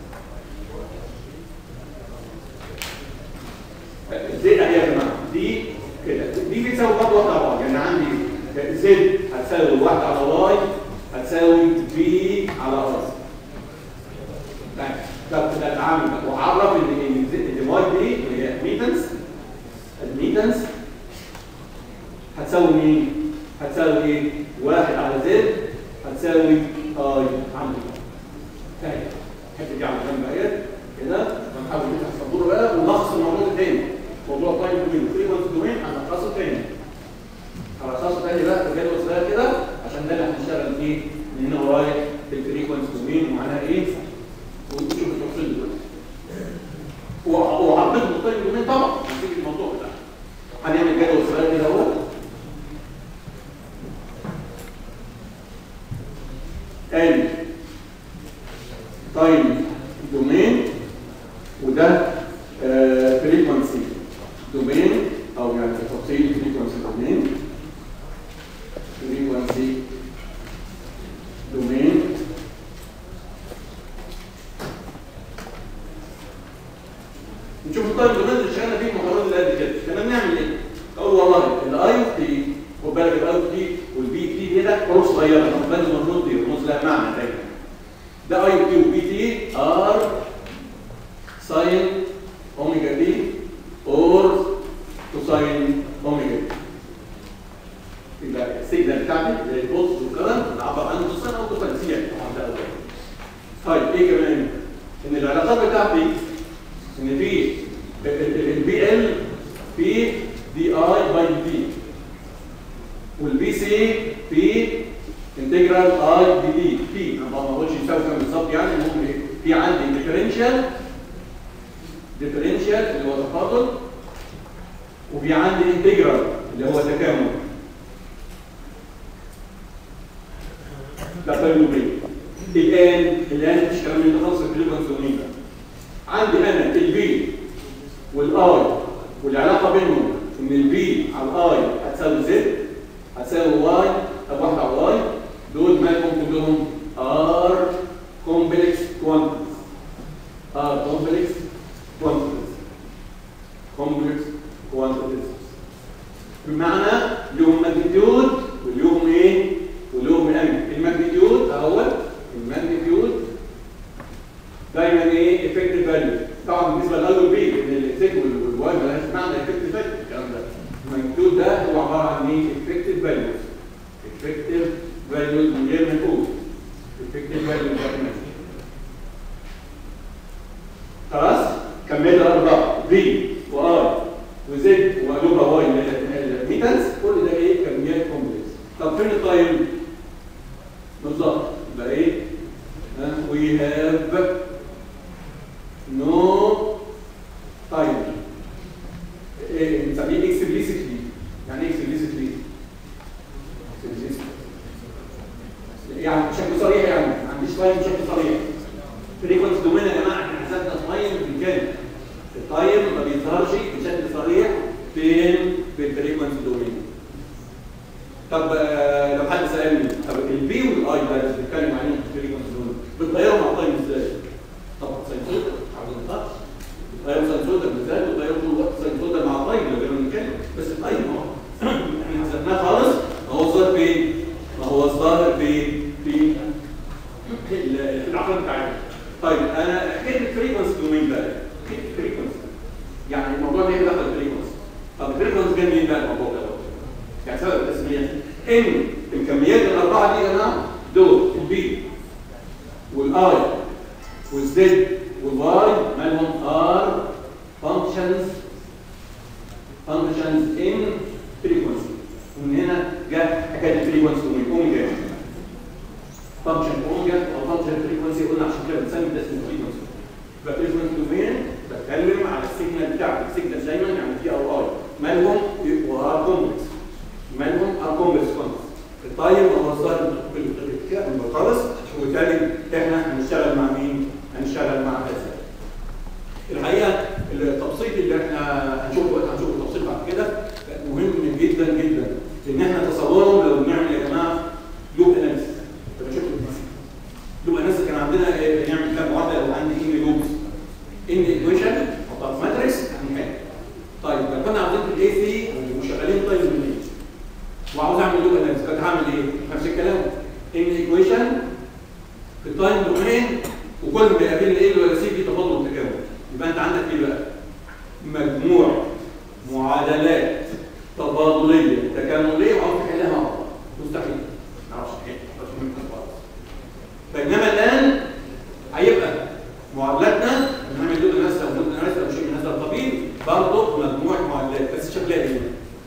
زد اهي يا جماعه دي كده دي بتساوي برضه واحده على واي يعني عندي زد هتساوي واحد على واي هتساوي بي على ار طيب طب نتعامل وعرف ان ان زد واي دي هي ميتنس الميتنس هتساوي مين؟ هتساوي ايه؟ واحد على زد هتساوي اي عندي طيب الحته دي على جنب اهي كده هنحاول نفتح السبوره بقى ونلخص الموضوع ده تاني موضوع تايم دومين فريكونس دومين هنلخصه تاني هنلخصه تاني بقى في جدول صغير كده عشان ده اللي هنشتغل فيه من هنا ورايح في الفريكونس دومين ومعناها ايه ونشوف التفاصيل دلوقتي وعرضت التايم دومين طبعا هنسيب الموضوع بتاعنا هنعمل جدول صغير كده اهو تاني تايم دومين وده فريكونسي دومين او يعني تفصيل فريكونسي دومين فريكونسي دومين نشوف التايم دومين اللي شغالنا فيه المحاضرات اللي قد كده كنا بنعمل ايه؟ اقول والله الاي تي خد بالك الاي تي والبي تي كده حروف صغيره خد بالك المفروض دي رموز لها معنى دايما ده اي تي وبي تي ار ساين اوميجا بي اور كوساين اوميجا بي يبقى السيجنال بتاعتي اللي هي البولس والكرنت نعبر عنه كوساين او كوساين سي طبعا ده اول طيب ايه كمان؟ ان العلاقات بتاعتي ان في البي ال في دي اي باي دي والبي سي في انتجرال اي دي دي في انا ما بقولش يساوي كام بالظبط يعني المهم في عندي ديفرنشال ديفرنشال اللي هو تفاضل وفي عندي انتجرال اللي هو تكامل ده طيب الان الان مش كلام من خالص في الكونسومين عندي انا البي والاي والعلاقه بينهم ان البي على الاي هتساوي زد هتساوي واي طب واحده على واي دول مالهم كلهم ار كومبلكس كوانتيتيز ار كومبلكس كوانتيتيز كومبلكس كوانتيتيز بمعنى لهم ماجنتيود ولهم ايه؟ ولهم انجل الماجنتيود اهو الماجنتيود دايما ايه افكتيف فاليو طبعا بالنسبه للاي والبي ان الزد والواي مالهاش معنى افكتيف فاليو الكلام ده الماجنتيود ده هو عباره عن ايه؟ افكتيف فاليوز افكتيف فاليوز من غير ما نقول افكتيف فاليوز خلاص كملنا اربعه في واي وزد وقلوبها واي الميتنس كل ده ايه كميات كومبلكس طب فين التايم؟ بالظبط يبقى ايه؟ we have no time إيه بنسميه explicitly يعني ايه explicitly؟ يعني بشكل صريح يعني ما عنديش تايم بشكل صريح فريكونس دومين يا جماعه احنا حسبنا تايم بالكامل التايم ما بيظهرش بشكل صريح فين في الفريكونس دومين طب آه لو حد سالني طب البي والاي ده اللي بنتكلم عليهم في الفريكونس دومين بتغيروا مع التايم ازاي؟ طبعا ساينسوتر عاوز نقاش بتغيروا ساينسوتر ازاي بتغيروا طول الوقت ساينسوتر مع التايم لو جينا نتكلم بس التايم اهو احنا حسبناه خالص ما هو ظاهر فين؟ ما هو ظاهر في في في العقل بتاعنا طيب انا حكيت الفريكونس دومين بقى حكيت الفريكونس يعني الموضوع ده دخل الفريكونس طب الفريكونس جاي منين بقى الموضوع ده؟ يعني سبب التسميه ان الكميات الاربعه دي يا جماعه دول البي والاي والزد والواي مالهم ار فانكشنز فانكشنز ان فريكونسي ومن هنا جاء حكايه الفريكونسي ومن اوميجا فانكشن اوميجا او فانكشن فريكونسي قلنا عشان كده بنسمي التسميه طيب هو الظاهر خالص وبالتالي احنا هنشتغل مع مين؟ هنشتغل مع هذا الحقيقه التبسيط اللي احنا هنشوفه هنشوف التبسيط بعد كده مهم جدا جدا ان احنا تصورهم لو بنعمل يا جماعه لوب اناليسيس طب شوف لوب اناليسيس كان عندنا إيه، نعمل كام معادله لو عندي ان لوبس ان ايكويشن احطها في ماتريكس هنحل طيب لو كنا عاوزين في الاي سي وشغالين طيب من وعاوز اعمل لوب اناليسيس كنت هعمل ايه؟ نفس الكلام ان ايكويشن في التايم دومين وكل ما يقابلني ايه ولا سي في تفاضل وتكامل يبقى انت عندك ايه بقى؟ مجموع معادلات تفاضليه تكامليه وعاوز تحلها مع بعض مستحيل ما اعرفش احل بس ممكن خالص بينما الان هيبقى معادلاتنا بنعمل دول الناس لو دول الناس لو شيء من هذا القبيل برضه مجموعه معادلات بس شكلها ايه؟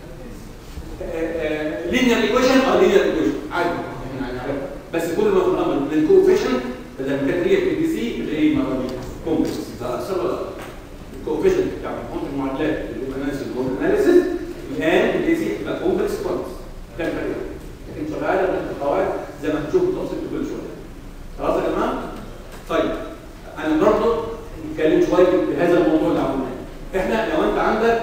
لينير ايكويشن اه لينير ايكويشن عادي يعني عارف. بس كل ما في الامر من الكوفيشن بدل ما كانت هي في الدي سي تبقى ايه مره دي كومبلكس ده اكثر ولا الكوفيشن بتاع مجموعه المعادلات اللي هو اناليسيس اناليسيس الان الدي سي تبقى كومبلكس كوانتس ده الفرق لكن شغاله من القواعد زي ما هتشوف التفصيل كل شويه خلاص يا جماعه؟ طيب انا برضه نتكلم شويه في هذا الموضوع اللي عملناه احنا لو انت عندك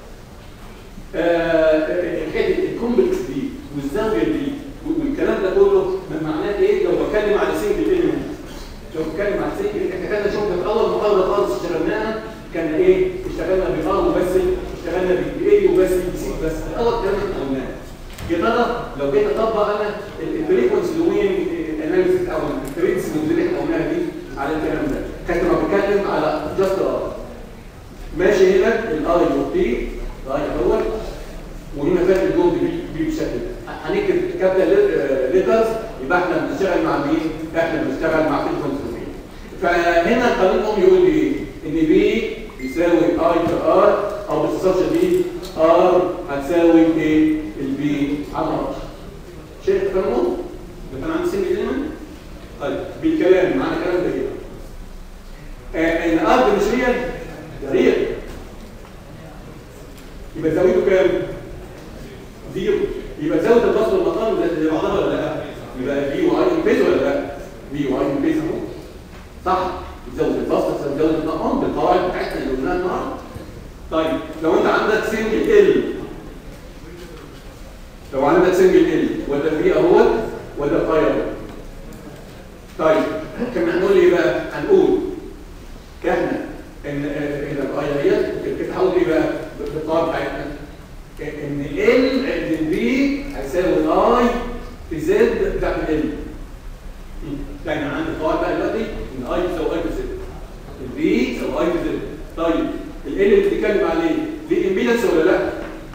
آه، حته الكومبلكس دي والزاويه دي والكلام ده كله من معناه ايه لو بتكلم على سنجل ايلمنت لو بتكلم على سنجل احنا كنا شفنا في اول محاضره خالص اشتغلناها كان ايه اشتغلنا بار وبس اشتغلنا باي وبس بسي بس اول كلام احنا قلناه يا ترى لو جيت اطبق انا الفريكونسي دومين اناليسيس او الفريكونسي اللي احنا قلناها دي على الكلام ده كنت ما بتكلم على جاست ار ماشي هنا الاي والبي الاي الاول وهنا فات الجهد بي بي بالشكل ده هنكتب كابيتال ليترز يبقى احنا بنشتغل مع مين؟ احنا بنشتغل مع فريكونسي فهنا قانونهم يقول لي ايه؟ ان بي يساوي اي في ار او باختصار شديد ار هتساوي ايه؟ البي على ار شايف قانونهم؟ ده كان عندي سنجل ايلمنت طيب بالكلام معنى الكلام ده ايه؟ آه، ان ار ده مش ريال ده ريال يبقى زاويته كام؟ زيرو يبقى زاويه البسط والمقام زي بعضها ولا لا؟ يبقى في واي بيز ولا لا؟ في واي بيز اهو صح؟ زاويه البسط تساوي زاويه المقام بالقواعد بتاعتنا اللي قلناها النهارده طيب لو انت عندك سنجل ال لو عندك سنجل ال وده في اهوت وده فاير طيب كنا هنقول ايه بقى؟ هنقول كهنا ان ان الايه ديت بتحول ايه بقى؟ بالقواعد بتاعتنا ان ال عند البي هيساوي الاي في زد بتاع ال يعني عندي قواعد بقى دلوقتي ان اي بيساوي اي في زد البي يساوي اي في زد طيب ال اللي بتتكلم عليه دي امبيدنس ولا لا؟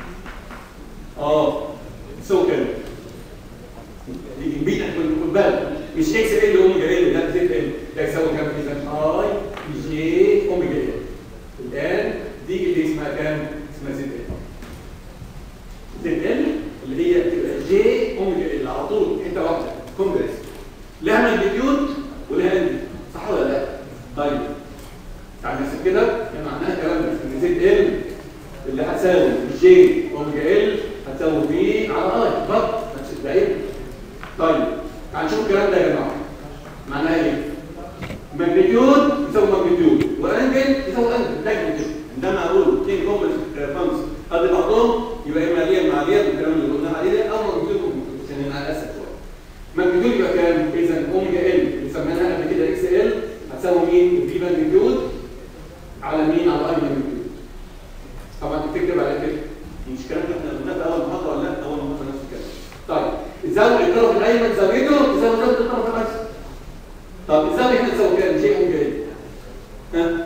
اه سو كده دي امبيدنس خد بالك مش اكس ال اوميجا ال لا زد ال ده يساوي كام اذا اي جي اوميجا ال الان دي اللي اسمها كام؟ اسمها زد ال زد ال اللي هي بتبقى جي اوميجا ال على طول حته واحده كومبلكس لها ماجنتيود ولها اند صح ولا لا؟ طيب يعني نفس كده يعني معناها كلام ان زد ال اللي هتساوي جي اوميجا ال هتساوي في على اي برضه نفس الدائره طيب تعال نشوف الكلام ده يا جماعه معناها ايه؟ ماجنتيود يساوي ماجنتيود وانجل يساوي انجل ده ماجنتيود عندما اقول اثنين كومبلكس فانكس قد بعضهم يبقى اما ريال مع ريال الكلام اللي قلنا عليه ده او ماجنتيود عشان انا اسف شويه ماجنتيود يبقى كام؟ اذا اوميجا ال اللي سميناها قبل كده اكس ال هتساوي مين؟ في ماجنتيود على مين؟ على اي ماجنتيود طبعا تكتب على كده مش الكلام ده احنا قلناه في اول محاضره ولا لا؟ اول محاضره نفس الكلام طيب الزاويه الطرف الايمن زاويته تساوي زاويه الطرف الايسر طب الزاويه هنا تساوي كام؟ جي اوميجا ال ها؟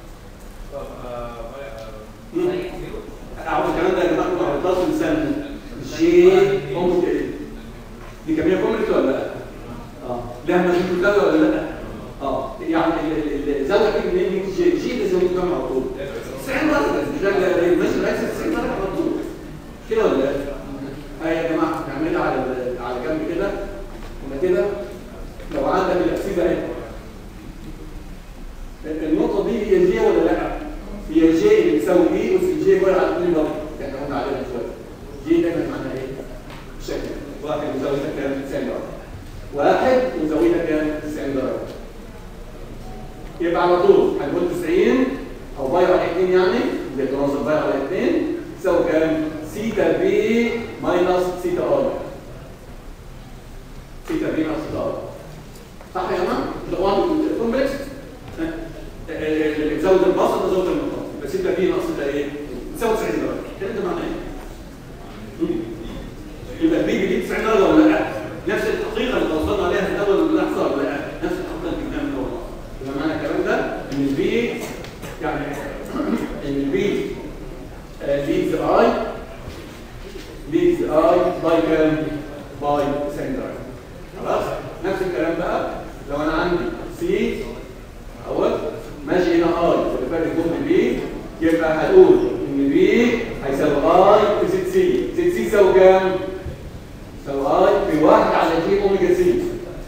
مم. اعرف الكلام ده يا جماعه كله على الطرف السنه جي اوميجا ال دي كميه كومبلكس ولا لا؟ اه لها مجهول زاويه ولا لا؟ اه يعني ال- ال- الزاويه دي منين جي جي ده زاويه كام على طول 90 درجه مش ده ماشي رئيس 90 درجه على طول كده ولا لا؟ اه يا جماعه نعملها على ال- على جنب كده هنا كده لو عندك الاكسيده اهي النقطه دي هي جي ولا لا؟ هي جي اللي بتساوي ايه بس الجي عباره عن اثنين برضه احنا قلنا عليها من شويه جي دايما معناها ايه؟ بالشكل ده. واحد بيساوي ده كام؟ واحد ونزودها كام 90 درجه يبقى على طول هنقول 90 او باي على 2 يعني اللي تنظم باي على 2 تساوي كام سيتا بي ماينس سيتا ار سيتا بي ناقص سيتا ار صح يا جماعه؟ الاخوان الكومبلكس اللي تزود البسط تزود المقام يبقى سيتا بي ناقص سيتا ايه؟ تساوي 90 درجه كده ده معناه ايه؟ يبقى البي دي 90 درجه ولا لا؟ نفس الحقيقه اللي توصلنا عليها في اول لحظه ولا لا؟ نفس الحقيقه اللي جبناها من اول لحظه يبقى معنى الكلام ده ان البي يعني ان البي ليدز اي ليدز اي باي كام؟ باي 90 درجه خلاص؟ نفس الكلام بقى لو انا عندي سي اهوت ماشي هنا اي اللي فات الجمله بي يبقى هقول ان بي هيساوي اي في زد سي زد سي يساوي كام؟ يساوي اي في 1 على جي اوميجا سي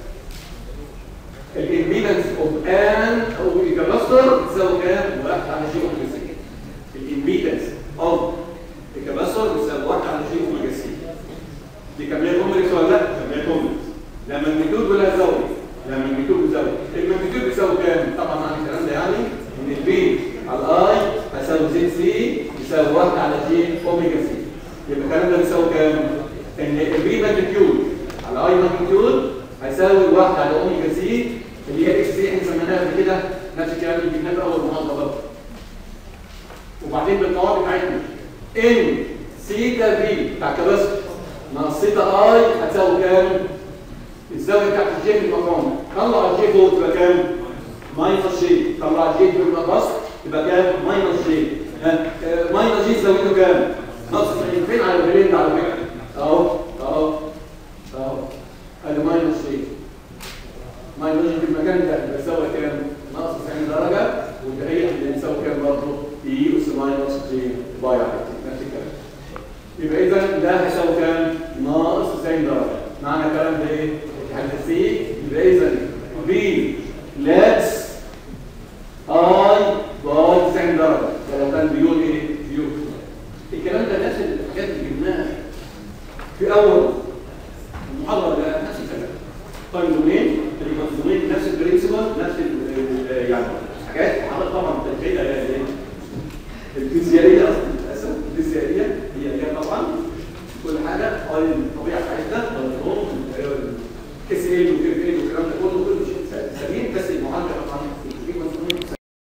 الامبيدنس اوف ان او الكاباستور تساوي كام؟ 1 على جي اوميجا سي الامبيدنس اوف الكاباستور بتساوي 1 على جي اوميجا سي دي كامليه كومبلكس ولا لا؟ كامليه كومبلكس لما الميثود ولا زاويه لما الميثود بيساوي الميثود بيساوي كام؟ طبعا معنى الكلام ده يعني ان البي على الاي هيساوي زد سي يساوي 1 على جي اوميجا سي يبقى الكلام ده بيساوي كام؟ ان البي ماجنتيود على اي ماجنتيود هيساوي 1 على اوميجا سي اللي هي اكس سي احنا سميناها قبل كده نفس الكلام اللي جبناه في اول محاضره برضه وبعدين بالقواعد بتاعتنا ان سيتا بي بتاع كباسكت ناقص سيتا اي هتساوي كام؟ الزاويه بتاعت الجي في المقام طلع الجي فوق تبقى كام؟ ماينس جي طلع الجي في البسط تبقى كام؟ ماينس جي ها آه، ماينس جي زاويته كام؟ ناقص 90 فين على البريد على فكره؟ اهو اهو اهو ادي ماينس جي ماينس جي في المكان ده يبقى الزاويه كام؟ ناقص 90 درجه وده هي اللي بتساوي كام برضه؟ اي اس ماينس جي باي على نفس الكلام يبقى اذا ده هيساوي كام؟ ناقص 90 درجه معنى الكلام ده ايه؟ الهندسي يبقى اذا بي لاتس اي باي 90 درجه ده لو كان بيقول ايه؟ بيقول الكلام ده نفس الحاجات اللي جبناها في اول المحاضره ده نفس الكلام تايم دومين الريفرس دومين نفس البرنسبل نفس ال- ال- يعني حاجات حاجات طبعا تدخيلها يعني ايه؟ الفيزيائيه اصلا للاسف الفيزيائيه هي هي طبعا كل حاجه قال الطبيعه بتاعتنا الهرمون اس ال